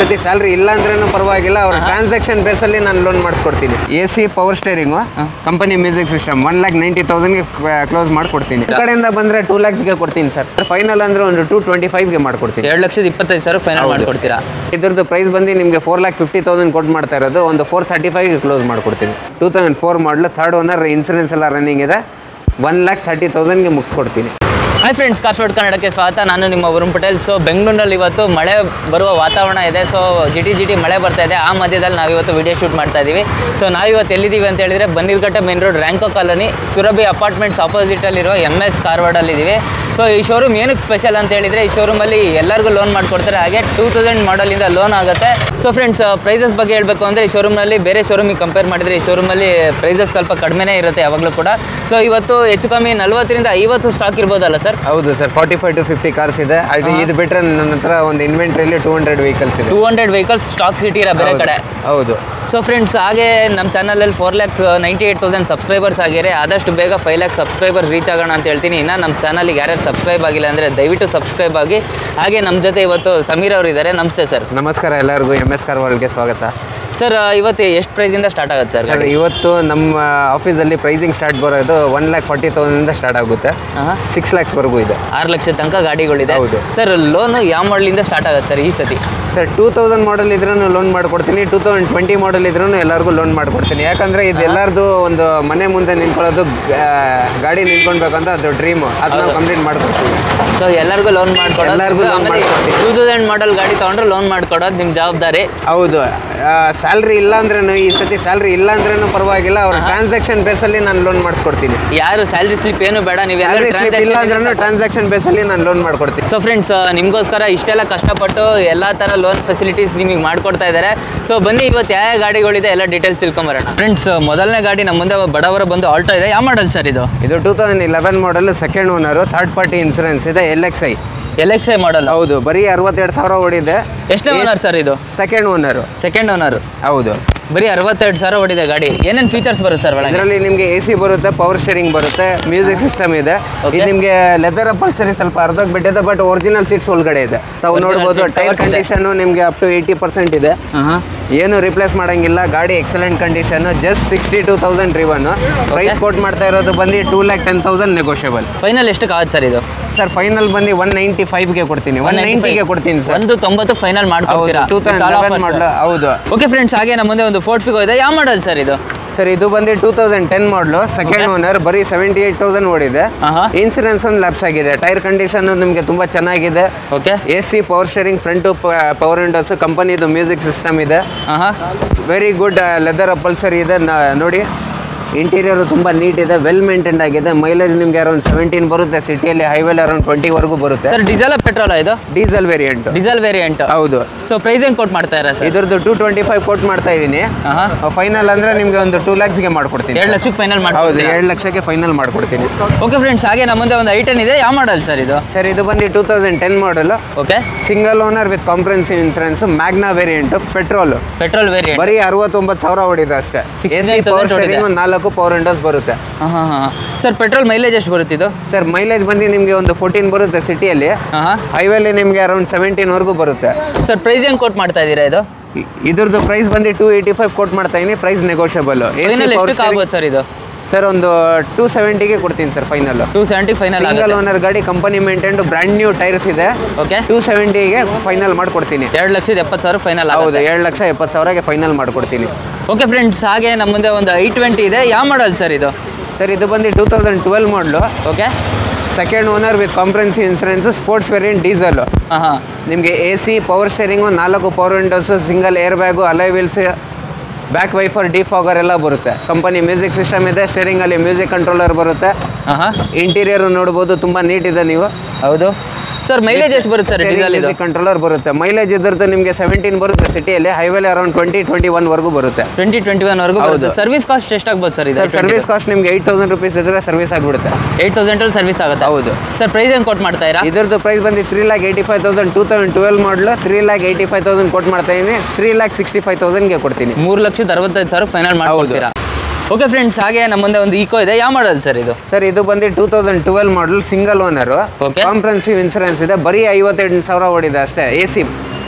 ಸತಿ ಸ್ಯಾಲ್ರಿ ಇಲ್ಲ ಅಂದ್ರೂ ಪರವಾಗಿಲ್ಲ ಅವ್ರ ಟ್ರಾನ್ಸಾಕ್ಷನ್ ಬೇಸಲ್ಲಿ ನಾನು ಲೋನ್ ಮಾಡಿಸ್ಕೊಡ್ತೀನಿ A C power steering company music system one lakh ninety ತೌಸಂಡ್ಗೆ ಕ್ಲೋಸ್ ಮಾಡ್ಕೊಡ್ತೀನಿ ಈ ಕಡೆಯಿಂದ ಬಂದರೆ ಟೂ ಲ್ಯಾಕ್ಸ್ಗೆ ಕೊಡ್ತೀನಿ ಸರ್ ಫೈನಲ್ ಅಂದ್ರೆ ಒಂದು ಟೂ ಟ್ವೆಂಟಿ ಫೈವ್ಗೆ ಮಾಡ್ಕೊಡ್ತೀನಿ ಎರಡು ಲಕ್ಷದ ಇಪ್ಪತ್ತೈದು ಸಾವಿರ ಫೈನಲ್ ಮಾಡ್ಕೊಡ್ತೀರಾ ಇದ್ರದ್ದು ಪ್ರೈಸ್ ಬಂದು ನಿಮಗೆ ಫೋರ್ ಲ್ಯಾಕ್ ಫಿಫ್ಟಿ ತೌಸಂಡ್ ಕೊಟ್ಟು ಮಾಡ್ತಾ ಇರೋದು ಒಂದು ಫೋರ್ ತರ್ಟಿ ಫೈವ್ಗೆ ಕ್ಲೋಸ್ ಮಾಡ್ಕೊಡ್ತೀನಿ two thousand four model third owner insurance ಎಲ್ಲ ರನ್ನಿಂಗ್ ಇದೆ ಒನ್ ಲ್ಯಾಕ್ ತರ್ಟಿ ತೌಸಂಡ್ಗೆ ಮುಗಿಸ್ಕೊಡ್ತೀನಿ ಹಾಯ್ ಫ್ರೆಂಡ್ಸ್ ಕಾಸ್ಫೋರ್ಡ್ ಕನ್ನಡಕ್ಕೆ ಸ್ವಾಗತ ನಾನು ನಿಮ್ಮ ವರುಣ್ ಪಟೇಲ್ ಸೊ ಬೆಂಗಳೂರಲ್ಲಿ ಇವತ್ತು ಮಳೆ ಬರುವ ವಾತಾವರಣ ಇದೆ ಸೊ ಜಿಟಿ ಜಿಟಿ ಮಳೆ ಬರ್ತಾ ಇದೆ ಆ ಮಧ್ಯದಲ್ಲಿ ನಾವಿವತ್ತು ವಿಡಿಯೋ ಶೂಟ್ ಮಾಡ್ತಾ ಇದ್ದೀವಿ ಸೊ ನಾವಿವತ್ತು ಎಲ್ಲಿದ್ದೀವಿ ಅಂತ ಹೇಳಿದ್ರೆ Bannerghatta main road Ranka colony Surabhi apartments ಆಪೋಸಿಟಲ್ಲಿರೋ ಎಮ್ ಎಸ್ ಕಾರ್ವಾರ್ಡಲ್ಲಿದ್ದೀವಿ ಸೊ ಈ ಶೋರೂಮ್ ಏನಕ್ಕೆ ಸ್ಪೆಷಲ್ ಅಂತ ಹೇಳಿದರೆ ಈ ಶೋರೂಮಲ್ಲಿ ಎಲ್ಲರಿಗೂ ಲೋನ್ ಮಾಡಿಕೊಡ್ತಾರೆ ಹಾಗೆ ಟೂ ತೌಸಂಡ್ ಮಾಡಲಿಂದ ಲೋನ್ ಆಗುತ್ತೆ ಸೊ ಫ್ರೆಂಡ್ಸ್ ಪ್ರೈಸಸ್ ಬಗ್ಗೆ ಹೇಳಬೇಕು ಅಂದರೆ ಈ ಶೋರೂಮ್ನಲ್ಲಿ ಬೇರೆ ಶೋರೂಮಿಗೆ ಕಂಪೇರ್ ಮಾಡಿದರೆ ಈ ಶೋರೂಮಲ್ಲಿ ಪ್ರೈಸಸ್ ಸ್ವಲ್ಪ ಕಡಿಮೆನೇ ಇರುತ್ತೆ ಯಾವಾಗಲೂ ಕೂಡ ಸೊ ಇವತ್ತು ಹೆಚ್ಚು ಕಮ್ಮಿ ನಲ್ವತ್ತರಿಂದ ಐವತ್ತು ಸ್ಟಾಕ್ ಇರ್ಬೋದಲ್ಲ ಸರ್ ಹೌದು sir forty five to fifty cars ಇದೆ ಅದು ಇದು ಬಿಟ್ಟರೆ ನನ್ನ ಹತ್ರ ಒಂದು ಇನ್ವೆಂಟ್ರಿಯಲ್ಲಿ ಟೂ ಹಂಡ್ರೆಡ್ ವೆಹಿಕಲ್ಸ್ ಇದೆ two hundred vehicles stock city ಇರೋ ಬೇರೆ ಕಡೆ ಹೌದು ಸೊ ಫ್ರೆಂಡ್ಸ್ ಹಾಗೆ ನಮ್ಮ ಚಾನಲಲ್ಲಿ four lakh ninety eight thousand subscribers ಆಗಿರೆ ಆದಷ್ಟು ಬೇಗ ಫೈವ್ ಲ್ಯಾಕ್ ಸಬ್ಸ್ಕ್ರೈಬರ್ಸ್ ರೀಚ್ ಆಗೋಣ ಅಂತ ಹೇಳ್ತೀನಿ ಇನ್ನು ನಮ್ಮ ಚಾನಲ್ಗೆ ಯಾರ್ಯಾರು ಸಬ್ಸ್ಕ್ರೈಬ್ ಆಗಿಲ್ಲ ಅಂದರೆ ದಯವಿಟ್ಟು ಸಬ್ಸ್ಕ್ರೈಬ್ ಆಗಿ ಹಾಗೆ ನಮ್ಮ ಜೊತೆ ಇವತ್ತು ಸಮೀರ್ ಅವರು ಇದ್ದಾರೆ ನಮಸ್ತೆ ಸರ್ ನಮಸ್ಕಾರ ಎಲ್ಲರಿಗೂ ಎಮ್ ಎಸ್ ಕಾರ್ವಾಲ್ಗೆ ಸ್ವಾಗತ ಸರ್ ಇವತ್ತು ಎಷ್ಟು ಪ್ರೈಸಿಂದ ಸ್ಟಾರ್ಟ್ ಆಗುತ್ತೆ ಸರ್ ಸರ್ ಇವತ್ತು ನಮ್ಮ ಆಫೀಸಲ್ಲಿ ಪ್ರೈಸಿಂಗ್ ಸ್ಟಾರ್ಟ್ ಬರೋದು ಒನ್ ಲ್ಯಾಕ್ ಫಾರ್ಟಿ ತೌಸಂಡಿಂದ ಸ್ಟಾರ್ಟ್ ಆಗುತ್ತೆ ಆಹಾ. ಸಿಕ್ಸ್ ಲ್ಯಾಕ್ಸ್ವರೆಗೂ ಇದೆ ಆರು ಲಕ್ಷ ತನಕ ಗಾಡಿಗಳಿದೆ ಹೌದು. ಸರ್ ಲೋನ್ ಯಾವ ಮಾಡಲಿಂದ ಸ್ಟಾರ್ಟ್ ಆಗುತ್ತೆ ಸರ್ ಈ ಸತಿ ಸರ್ ಟೂ ತೌಸಂಡ್ ಮಾಡಲ್ ಇದ್ರೂ ಲೋನ್ ಮಾಡ್ಕೊಡ್ತೀನಿ ಟೂ ತೌಸಂಡ್ ಟ್ವೆಂಟಿ ಮಾಡಲ್ ಇದ್ರೂ ಎಲ್ಲರಿಗೂ ಲೋನ್ ಮಾಡ್ಕೊಡ್ತೀನಿ ಯಾಕಂದರೆ ಇದು ಎಲ್ಲರದು ಒಂದು ಮನೆ ಮುಂದೆ ನಿಂತ್ಕೊಳ್ಳೋದು ಆ, ಗಾಡಿ ನಿಂತ್ಕೊಳ್ಬೇಕಂತ ಅದು ಡ್ರೀಮು ಅದು ನಾವು ಕಂಪ್ಲೀಟ್ ಮಾಡ್ಕೊಡ್ತೀವಿ ಸೊ ಎಲ್ಲರಿಗೂ ಲೋನ್ ಮಾಡ್ಕೊಡೋದು ಎಲ್ಲರಿಗೂ loan ಮಾಡ್ಕೊಡ್ತೀವಿ. ಟೂ ತೌಸಂಡ್ ಮಾಡಲ್ ಗಾಡಿ ತೊಗೊಂಡ್ರೆ ಲೋನ್ ಮಾಡ್ಕೊಡೋದು ನಿಮ್ಮ ಜವಾಬ್ದಾರಿ ಹೌದು ಸ್ಯಾಲ್ರಿ ಇಲ್ಲ ಅಂದ್ರೂ ಈ ಸತಿ ಸ್ಯಾಲ್ರಿ ಇಲ್ಲ ಅಂದ್ರೂ ಪರವಾಗಿಲ್ಲ ಅವ್ರ ಟ್ರಾನ್ಸಾಕ್ಷನ್ ಬೇಸಲ್ಲಿ ನಾನು ಲೋನ್ ಮಾಡಿಸ್ಕೊಡ್ತೀನಿ ಯಾರು ಸ್ಯಾಲ್ರಿ ಸ್ಲಿಪ್ ಏನು ಬೇಡ ನೀವು ಸ್ಯಾಲ್ರಿ ಸ್ಲಿಪ್ ಇಲ್ಲ ಅಂದ್ರೂ ಟ್ರಾನ್ಸಾಕ್ಷನ್ ಬೇಸಲ್ಲಿ ನಾನು ಲೋನ್ ಮಾಡ್ಕೊಡ್ತೀನಿ ಸೊ ಫ್ರೆಂಡ್ಸ್ ನಿಮಗೋಸ್ಕರ ಇಷ್ಟೆಲ್ಲ ಕಷ್ಟಪಟ್ಟು ಎಲ್ಲ ಥರ ಲೋನ್ ಫೆಸಿಲಿಟೀಸ್ ನಿಮಗೆ ಮಾಡ್ಕೊಡ್ತಾ ಇದ್ದಾರೆ ಸೊ ಬನ್ನಿ ಇವತ್ತು ಯಾವ ಯಾವ ಗಾಡಿಗಳಿದೆ ಎಲ್ಲ ಡೀಟೇಲ್ಸ್ ತಿಳ್ಕೊಂಬರೋಣ ಫ್ರೆಂಡ್ಸ್ ಮೊದಲನೇ ಗಾಡಿ ನಮ್ಮ ಮುಂದೆ ಬಡವರ ಬಂದು ಆಲ್ಟೋ ಇದೆ ಯಾವ ಮಾಡಲ್ ಸರ್ ಇದು ಇದು two thousand eleven model second owner third party insurance ಇದೆ L X I L X I model ಹೌದು ಬರೀ ಅರವತ್ತೆರಡು ಸಾವಿರ ಓಡಿದೆ ಎಷ್ಟನೇ ಓನರ್ ಸರ್ ಇದು ಸೆಕೆಂಡ್ ಓನರು ಸೆಕೆಂಡ್ ಓನರ್ ಹೌದು ಬರೀ ಅರವತ್ತೆರಡು ಸಾವಿರ ಓಡಿದೆ ಗಾಡಿ ಏನೇನು ಫೀಚರ್ಸ್ ಬರುತ್ತೆ ಸರ್ ಒಳಗೆ ಇದರಲ್ಲಿ ನಿಮಗೆ ಎ ಸಿ ಬರುತ್ತೆ ಪವರ್ ಸ್ಟೇರಿಂಗ್ ಬರುತ್ತೆ ಮ್ಯೂಸಿಕ್ ಸಿಸ್ಟಮ್ ಇದೆ Okay. ಇದು ನಿಮಗೆ ಲೆದರ್ ಅಪಲ್ಸರಿ ಸ್ವಲ್ಪ ಅರ್ಧಕ್ಕೆ ಬಿಟ್ಟಿದೆ ಬಟ್ ಒರಿಜಿನಲ್ ಸೀಟ್ಸ್ ಒಳಗಡೆ ಇದೆ ತಾವು Original ನೋಡ್ಬೋದು seat ಟೈರ್ covers ಇದೆ. ಕಂಡೀಷನ್ ನಿಮಗೆ ಅಪ್ ಟು ಏಯ್ಟಿ ಪರ್ಸೆಂಟ್ ಇದೆ ಹಾಂ ಏನು ರಿಪ್ಲೇಸ್ ಮಾಡಂಗಿಲ್ಲ ಗಾಡಿ excellent condition just sixty two thousand ridden price quote ಮಾಡ್ತಾ ಇರೋದು ಬಂದು ಟೂ ಲ್ಯಾಕ್ ಟೆನ್ ತೌಸಂಡ್ ನೆಗೋಷಿಯಬಲ್ ಫೈನಲ್ ಎಷ್ಟಕ್ಕೆ ಆಗುತ್ತೆ ಸರ್ ಇದು ಸರ್ ಫೈನಲ್ ಬಂದು ಒನ್ ನೈಂಟಿ ಫೈವ್ಗೆ ಕೊಡ್ತೀನಿ ಒನ್ ನೈಂಟಿಗೆ ಕೊಡ್ತೀನಿ ಸರ್ ಒಂದು ತೊಂಬತ್ತಕ್ಕೆ ಫೈನಲ್ ಹೌದು ಮಾಡ್ಕೊಡ್ತೀರಾ ಟೂ ತೌಸಂಡ್ ಮಾಡಲು ಹೌದು ಓಕೆ ಫ್ರೆಂಡ್ಸ್ ಹಾಗೆ ನಮ್ಮ ಮುಂದೆ ಒಂದು ಫೋರ್ಟ್ ಫಿಗೋ ಇದೆ ಯಾವ ಮಾಡಲ್ ಸರ್ ಇದು ಸರ್ ಇದು ಬಂದು two thousand ten model second owner ಬರೀ ಸೆವೆಂಟಿ ಏಯ್ಟ್ ತೌಸಂಡ್ ಓಡಿದೆ ಆಹಾ ಇನ್ಸೂರೆನ್ಸ್ ಒಂದು ಲ್ಯಾಪ್ಸ್ ಆಗಿದೆ ಟೈರ್ ಕಂಡೀಷನ್ ನಿಮಗೆ ತುಂಬ ಚೆನ್ನಾಗಿದೆ okay A C power steering front power windows ಕಂಪನಿದು ಮ್ಯೂಸಿಕ್ ಸಿಸ್ಟಮ್ ಇದೆ ಹಾಂ ವೆರಿ ಗುಡ್ ಲೆದರ್ ಅಪಲ್ಸರಿ ಇದೆ ನ- ನೋಡಿ ಇಂಟೀರಿಯರು ತುಂಬ ನೀಟ್ ಇದೆ ವೆಲ್ ಮೇಂಟೈನ್ ಆಗಿದೆ ಮೈಲೇಜ್ ನಿಮಗೆ ಅರೌಂಡ್ ಸೆವೆಂಟೀನ್ ಬರುತ್ತೆ ಸಿಟಿಯಲ್ಲಿ ಹೈವೇಲಿ ಅರೌಂಡ್ ಟ್ವೆಂಟಿವರೆಗೂ ಬರುತ್ತೆ ಸರ್ ಡೀಸೆಲ್ ಪೆಟ್ರೋಲ್ ಇದು ಡೀಸೆಲ್ ವೇರಿಯಂಟ್ ಡೀಸೆಲ್ ವೇರಿಯಂಟ್ ಹೌದು ಸೊ ಪ್ರೈಸ್ ಹೆಂಗ್ ಕೊಟ್ ಮಾಡ್ತಾ ಇರ ಸರ್ ಇದ್ರದ್ದು ಟೂ ಟ್ವೆಂಟಿ ಫೈವ್ ಕೋಟ್ ಮಾಡ್ತಾ ಇದ್ದೀನಿ ಹಾಂ ಫೈನಲ್ ಅಂದರೆ ನಿಮಗೆ ಒಂದು ಟೂ ಲ್ಯಾಕ್ಸ್ಗೆ ಮಾಡ್ಕೊಡ್ತೀನಿ ಎರಡು ಲಕ್ಷಕ್ಕೆ ಫೈನಲ್ ಹೌದು ಮಾಡ್ಬೋದು ಎರಡು ಲಕ್ಷಕ್ಕೆ ಫೈನಲ್ ಮಾಡ್ಕೊಡ್ತೀನಿ ಓಕೆ ಫ್ರೆಂಡ್ಸ್ ಹಾಗೆ ನಮ್ಮ ಮುಂದೆ ಒಂದು ಐಟನ್ ಇದೆ ಯಾವ ಮಾಡಲ್ ಸರ್ ಇದು ಸರ್ ಇದು ಬಂದು two thousand ten model okay single owner with comprehensive insurance Magna variant petrol petrol variant ಬರೀ ಅರವತ್ತೊಂಬತ್ತು ಸಾವಿರ ಹೊಡಿದೆ ಅಷ್ಟೇ 69,000 ಪವರ್ ಹೊಡಿದೆ. ಸ್ಟೇರಿಂಗ್ ಒಂದು ನಾಲ್ಕು ಪವರ್ ವಿಂಡೋಸ್ ಬರುತ್ತೆ ಹಾಂ ಹಾಂ ಹಾಂ ಸರ್ ಪೆಟ್ರೋಲ್ ಮೈಲೇಜ್ ಎಷ್ಟು ಬರುತ್ತೆ ಇದು ಸರ್ ಮೈಲೇಜ್ ಬಂದು ನಿಮಗೆ ಒಂದು ಫೋರ್ಟೀನ್ ಬರುತ್ತೆ ಸಿಟಿಯಲ್ಲಿ ಹಾಂ ಹಾಂ ಹೈವೇಲಿ ನಿಮಗೆ ಅರೌಂಡ್ ಸೆವೆಂಟೀನ್ವರೆಗೂ ಬರುತ್ತೆ ಸರ್ ಪ್ರೈಸ್ ಹೆಂಗ್ ಕೋಟ್ ಮಾಡ್ತಾ ಇದ್ದೀರಾ ಇದು ಇ- ಇದ್ರದ್ದು ಪ್ರೈಸ್ ಬಂದು ಟೂ ಏಯ್ಟಿ ಫೈವ್ ಕೊಟ್ ಮಾಡ್ತಾ ಇದೀನಿ ಪ್ರೈಸ್ ನೆಗೋಷಿಯಬಲ್ ಫೈನಲ್ ಎಷ್ಟಕ್ಕೆ ಆಗ್ಬೋದು ಸರ್ ಇದು ಸರ್ ಒಂದು ಟೂ ಸೆವೆಂಟಿಗೆ ಕೊಡ್ತೀನಿ sir final two seventy final single ಆಗುತ್ತೆ ಓನರ್ ಗಾಡಿ company maintain brand new tyres ಇದೆ ಓಕೆ ಟೂ ಸೆವೆಂಟಿಗೆ ಫೈನಲ್ ಮಾಡ್ಕೊಡ್ತೀನಿ ಎರಡು ಲಕ್ಷದ ಎಪ್ಪತ್ತು ಸಾವಿರ ಫೈನಲ್ ಹೌದು ಆಗುತ್ತೆ ಏಳು ಲಕ್ಷ ಎಪ್ಪತ್ತು ಸಾವಿರಗೆ ಫೈನಲ್ ಮಾಡ್ಕೊಡ್ತೀನಿ ಓಕೆ ಫ್ರೆಂಡ್ಸ್ ಹಾಗೆ ನಮ್ಮ ಮುಂದೆ ಒಂದು ಐ ಟ್ವೆಂಟಿ ಇದೆ ಯಾವ ಮಾಡಲ್ ಸರ್ ಇದು ಸರ್ ಇದು ಬಂದು two thousand twelve model okay second owner with comprehensive insurance sports variant diesel ಹಾಂ ಹಾಂ ನಿಮಗೆ ಎ ಸಿ ಪವರ್ ಸ್ಟೇರಿಂಗು ನಾಲ್ಕು power windows single air bag alloy wheels back wiper defogger ಎಲ್ಲ ಬರುತ್ತೆ ಕಂಪನಿ ಮ್ಯೂಸಿಕ್ ಸಿಸ್ಟಮ್ ಇದೆ ಸ್ಟೇರಿಂಗಲ್ಲಿ music controller ಬರುತ್ತೆ ಹಾಂ ಹಾಂ ಇಂಟೀರಿಯರ್ ನೋಡ್ಬೋದು ತುಂಬ ನೀಟ್ ಇದೆ ನೀವು ಹೌದು ಸರ್ ಮೈಲೇಜ್ ಎಷ್ಟು ಬರುತ್ತೆ ಸರ್ ಡೀಸೆಲ್ ಇದು ಕಂಟ್ರೋಲರ್ ಬರುತ್ತೆ ಮೈಲೇಜ್ ಇದ್ರದ್ದು ನಿಮಗೆ ಸೆವೆಂಟೀನ್ ಬರುತ್ತೆ ಸಿಟಿಯಲ್ಲಿ ಹೈವೇಲಿ ಅರೌಂಡ್ ಟ್ವೆಂಟಿ ಟ್ವೆಂಟಿ ಒನ್ ವರೆಗೂ ಬರುತ್ತೆ ಟ್ವೆಂಟಿ ಟ್ವೆಂಟಿ ಒನ್ ವರೆಗೂ ಬರುತ್ತೆ ಸರ್ವಿಸ್ ಕಾಸ್ಟ್ ಎಷ್ಟಾಗ್ಬೋದು ಸರ್ ಇದು ಸರ್ ಸರ್ವಿಸ್ ಕಾಸ್ಟ್ ನಿಮ್ಗೆ ಏಯ್ಟ್ ತೌಸಂಡ್ ರುಪೀಸ್ ಇದ್ರೆ ಸರ್ವಿಸ್ ಆಗಿಬಿಡುತ್ತೆ ಏಯ್ಟ್ ತೌಸಂಡಲ್ಲಿ ಸರ್ವಿಸ್ ಆಗುತ್ತೆ ಹೌದು ಸರ್ ಪ್ರೈಸ್ ಹೆಂಗೆ ಕೊಟ್ಟು ಮಾಡ್ತಾ ಇರಾ ಇದ್ರದ್ದು ಪ್ರೈಸ್ ಬಂದು three lakh eighty five thousand two thousand twelve model three lakh eighty five thousand ಕೊಟ್ಟು ಮಾಡ್ತಾ ಇದ್ದೀನಿ ತ್ರೀ ಲ್ಯಾಕ್ ಸಿಕ್ಸ್ಟಿ ಫೈವ್ ತೌಸಂಡ್ಗೆ ಕೊಡ್ತೀನಿ ಮೂರು ಲಕ್ಷದ ಅರವತ್ತೈದು ಸಾವಿರ ಫೈನಲ್ ಮಾಡ್ಕೊಡ್ತೀರಾ ಓಕೆ ಫ್ರೆಂಡ್ಸ್ ಹಾಗೆ ನಮ್ಮ ಮುಂದೆ ಒಂದು ಈಕೋ ಇದೆ ಯಾವ ಮಾಡಲ್ ಸರ್ ಇದು ಸರ್ ಇದು ಬಂದು two thousand twelve model single owner Okay. Comprehensive insurance ಇದೆ ಬರೀ ಐವತ್ತೆಂಟು ಸಾವಿರ ಓಡಿದೆ ಅಷ್ಟೇ A C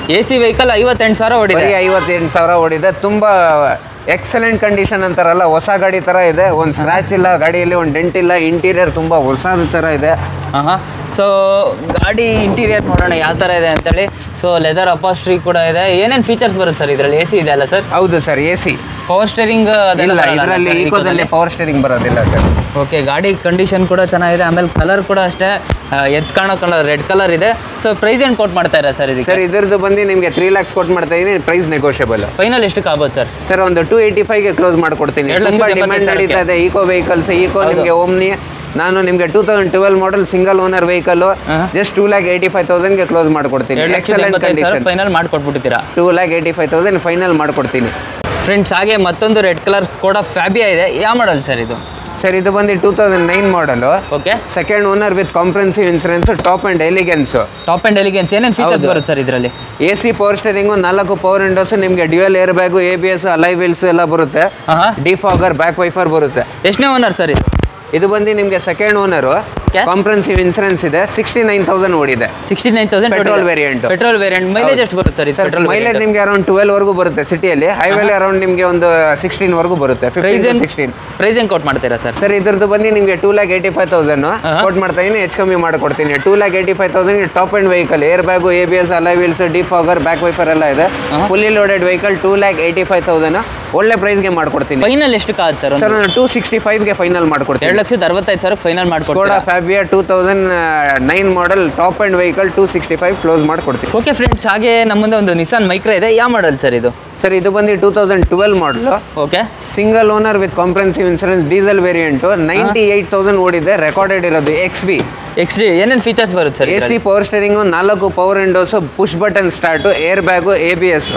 A C vehicle ಐವತ್ತೆಂಟು ಸಾವಿರ ಬರೀ ಓಡಿದೆ ಐವತ್ತೆಂಟು ಸಾವಿರ ಓಡಿದೆ ತುಂಬ ಎಕ್ಸಲೆಂಟ್ ಕಂಡೀಷನ್ ಅಂತಾರಲ್ಲ ಹೊಸ ಗಾಡಿ ಥರ ಇದೆ ಒಂದು ಸ್ಕ್ರಾಚ್ ಇಲ್ಲ ಗಾಡಿಯಲ್ಲಿ ಒಂದು ಡೆಂಟ್ ಇಲ್ಲ ಇಂಟೀರಿಯರ್ ತುಂಬ ಹೊಸದ ಥರ ಇದೆ ಹಾಂ ಸೊ ಗಾಡಿ ಇಂಟೀರಿಯರ್ ನೋಡೋಣ ಯಾವ ಥರ ಇದೆ ಅಂತೇಳಿ ಸೊ ಲೆದರ್ ಅಪಾಸ್ಟ್ರಿ ಕೂಡ ಇದೆ ಏನೇನು ಫೀಚರ್ಸ್ ಬರುತ್ತೆ ಸರ್ ಇದರಲ್ಲಿ ಎ ಸಿ ಇದೆ ಅಲ್ಲ ಸರ್ ಹೌದು sir A C power steering ಇಲ್ಲ ಇದರಲ್ಲಿ ಈಕೋದಲ್ಲಿ ಪವರ್ ಸ್ಟೇರಿಂಗ್ ಬರೋದಿಲ್ಲ ಸರ್ ಓಕೆ ಗಾಡಿ ಕಂಡೀಷನ್ ಕೂಡ ಚೆನ್ನಾಗಿದೆ ಆಮೇಲೆ ಕಲರ್ ಕೂಡ ಅಷ್ಟೇ ಆ, ಎತ್ ಕಾಣೋ ಕಲರ್ ರೆಡ್ ಕಲರ್ ಇದೆ ಸೊ ಪ್ರೈಸ್ ಏನು ಕೊಟ್ ಮಾಡ್ತಾ ಇರ ಸರ್ ಇದಕ್ಕೆ ಸರ್ ಇದ್ರದ್ದು ಬಂದು ನಿಮಗೆ ತ್ರೀ ಲ್ಯಾಕ್ಸ್ ಕೊಟ್ಟು ಮಾಡ್ತಾ ಇದೀನಿ ಪ್ರೈಸ್ ನೆಗೋಷಿಯಬಲ್ ಫೈನಲ್ ಎಷ್ಟಕ್ಕೆ ಆಗ್ಬೋದು ಸರ್ ಸರ್ ಒಂದು ಟೂ ಏಯ್ಟಿ ಫೈವ್ಗೆ ಕ್ಲೋಸ್ ಮಾಡ್ಕೊಡ್ತೀನಿ ಎರಡು ಲಕ್ಷದ ತುಂಬ ಡಿಮ್ಯಾಂಡ್ ಎಪ್ಪತ್ತೈದು ನಡೀತಾ ಇದೆ ಈಕೋ ವೆಹಿಕಲ್ಸ್ ಈಕೋ ನಿಮಗೆ ಓಮ್ನಿ ನಾನು ನಿಮಗೆ two thousand twelve model single owner vehicle just two lakh eighty five ತೌಸಂಡ್ಗೆ ಕ್ಲೋಸ್ ಮಾಡ್ಕೊಡ್ತೀನಿ ಎರಡು ಲಕ್ಷದ ಎಕ್ಸಲೆಂಟ್ ಎಂಬತ್ತೈದು ಸಾವಿರ ಕಂಡೀಷನ್ ಫೈನಲ್ ಮಾಡ್ಕೊಟ್ಬಿಟ್ಟಿದ್ದೀರಾ two lakh eighty five thousand final ಮಾಡ್ಕೊಡ್ತೀನಿ ಫ್ರೆಂಡ್ಸ್ ಹಾಗೆ ಮತ್ತೊಂದು ರೆಡ್ ಕಲರ್ ಕೂಡ ಫ್ಯಾಬಿಯಾ ಇದೆ ಯಾವ ಮಾಡಲ್ ಸರ್ ಇದು ಸರ್ ಇದು ಬಂದು two thousand nine model okay second owner with comprehensive insurance top end Elegance top end Elegance ಏನೇನು ಫೀಚರ್ಸ್ ಹೌದು. ಬರುತ್ತೆ ಸರ್ ಇದರಲ್ಲಿ ಎ ಸಿ ಪವರ್ ಸ್ಟೇರಿಂಗು ನಾಲ್ಕು ಪವರ್ ವಿಂಡೋಸ್ ನಿಮಗೆ dual air bag A B S alloy wheels ಎಲ್ಲ ಬರುತ್ತೆ ಹಾಂ defogger back wiper ಬರುತ್ತೆ ಎಷ್ಟನೇ ಓನರ್ ಸರ್ ಇದು ಇದು ಬಂದು ನಿಮಗೆ second owner Okay. Comprehensive insurance ಇದೆ ಸಿಕ್ಸ್ಟಿ ನೈನ್ ತೌಸಂಡ್ ಓಡಿದೆ sixty nine thousand Petrol variant. Petrol variant mileage ಎಷ್ಟು ಬರುತ್ತೆ ಸರ್ ಇದು ಪೆಟ್ರೋಲ್ ಮೈಲೇಜ್ ನಿಮಗೆ ಅರೌಂಡ್ ಟ್ವೆಲ್ ವರೆಗೂ ಬರುತ್ತೆ ಸಿಟಿಯಲ್ಲಿ ಹೈವೇಲಿ ಅರೌಂಡ್ ನಿಮಗೆ ಒಂದು ಸಿಕ್ಸ್ಟೀನ್ ವರೆಗೂ ಬರುತ್ತೆ ಪ್ರೈಸ್ ಫಿಫ್ಟೀನ್ ಏನು ಸಿಕ್ಸ್ಟೀನ್ ಪ್ರೈಸ್ ಏನು ಕೊಟ್ ಮಾಡ್ತೀರಾ ಸರ್ ಸರ್ ಇದ್ರದ್ದು ಬಂದು ನಿಮಗೆ two lakh eighty five thousand quote ಮಾಡ್ತಾ ಇದೀನಿ ಹೆಚ್ಚು ಕಮ್ಮಿ ಮಾಡಿಕೊಡ್ತೀನಿ two lakh eighty five thousand top end vehicle air bag A B S alloy wheels defogger back wiper ಎಲ್ಲ ಇದೆ fully loaded vehicle two lakh eighty five thousand ಒಳ್ಳೆ ಪ್ರೈಸ್ಗೆ ಮಾಡ್ಕೊಡ್ತೀನಿ ಫೈನಲ್ ಎಷ್ಟು ಕಾದ್ ಸರ್ ಸರ್ ನಾನು ಟೂ ಸಿಕ್ಸ್ಟಿ ಫೈವ್ಗೆ ಫೈನಲ್ ಮಾಡ್ಕೊಡ್ತೀನಿ ಎರಡು ಲಕ್ಷದ ಅರವತ್ತೈದು ಸಾವಿರ ಫೈನಲ್ ಸ್ಕೋಡಾ ಮಾಡ್ಕೊಡ್ತೀರಾ Fabia two thousand nine model top end vehicle two sixty five close ಮಾಡ್ಕೊಡ್ತೀನಿ ಓಕೆ ಫ್ರೆಂಡ್ಸ್ ಹಾಗೆ ನಮ್ಮ ಮುಂದೆ ಒಂದು ನಿಸಾನ್ ಮೈಕ್ರಾ ಇದೆ ಯಾವ ಮಾಡಲ್ ಸರ್ ಇದು ಸರ್ ಇದು ಬಂದು two thousand twelve model okay single owner with comprehensive insurance diesel variant ninety eight thousand ಓಡಿದೆ ರೆಕಾರ್ಡೆಡ್ ಇರೋದು ಎಕ್ಸ್ ಬಿ ಎಕ್ಸ್ ಏನೇನು ಫೀಚರ್ಸ್ ಬರುತ್ತೆ sir A C power steering ನಾಲ್ಕು power windows push button start air bag A B S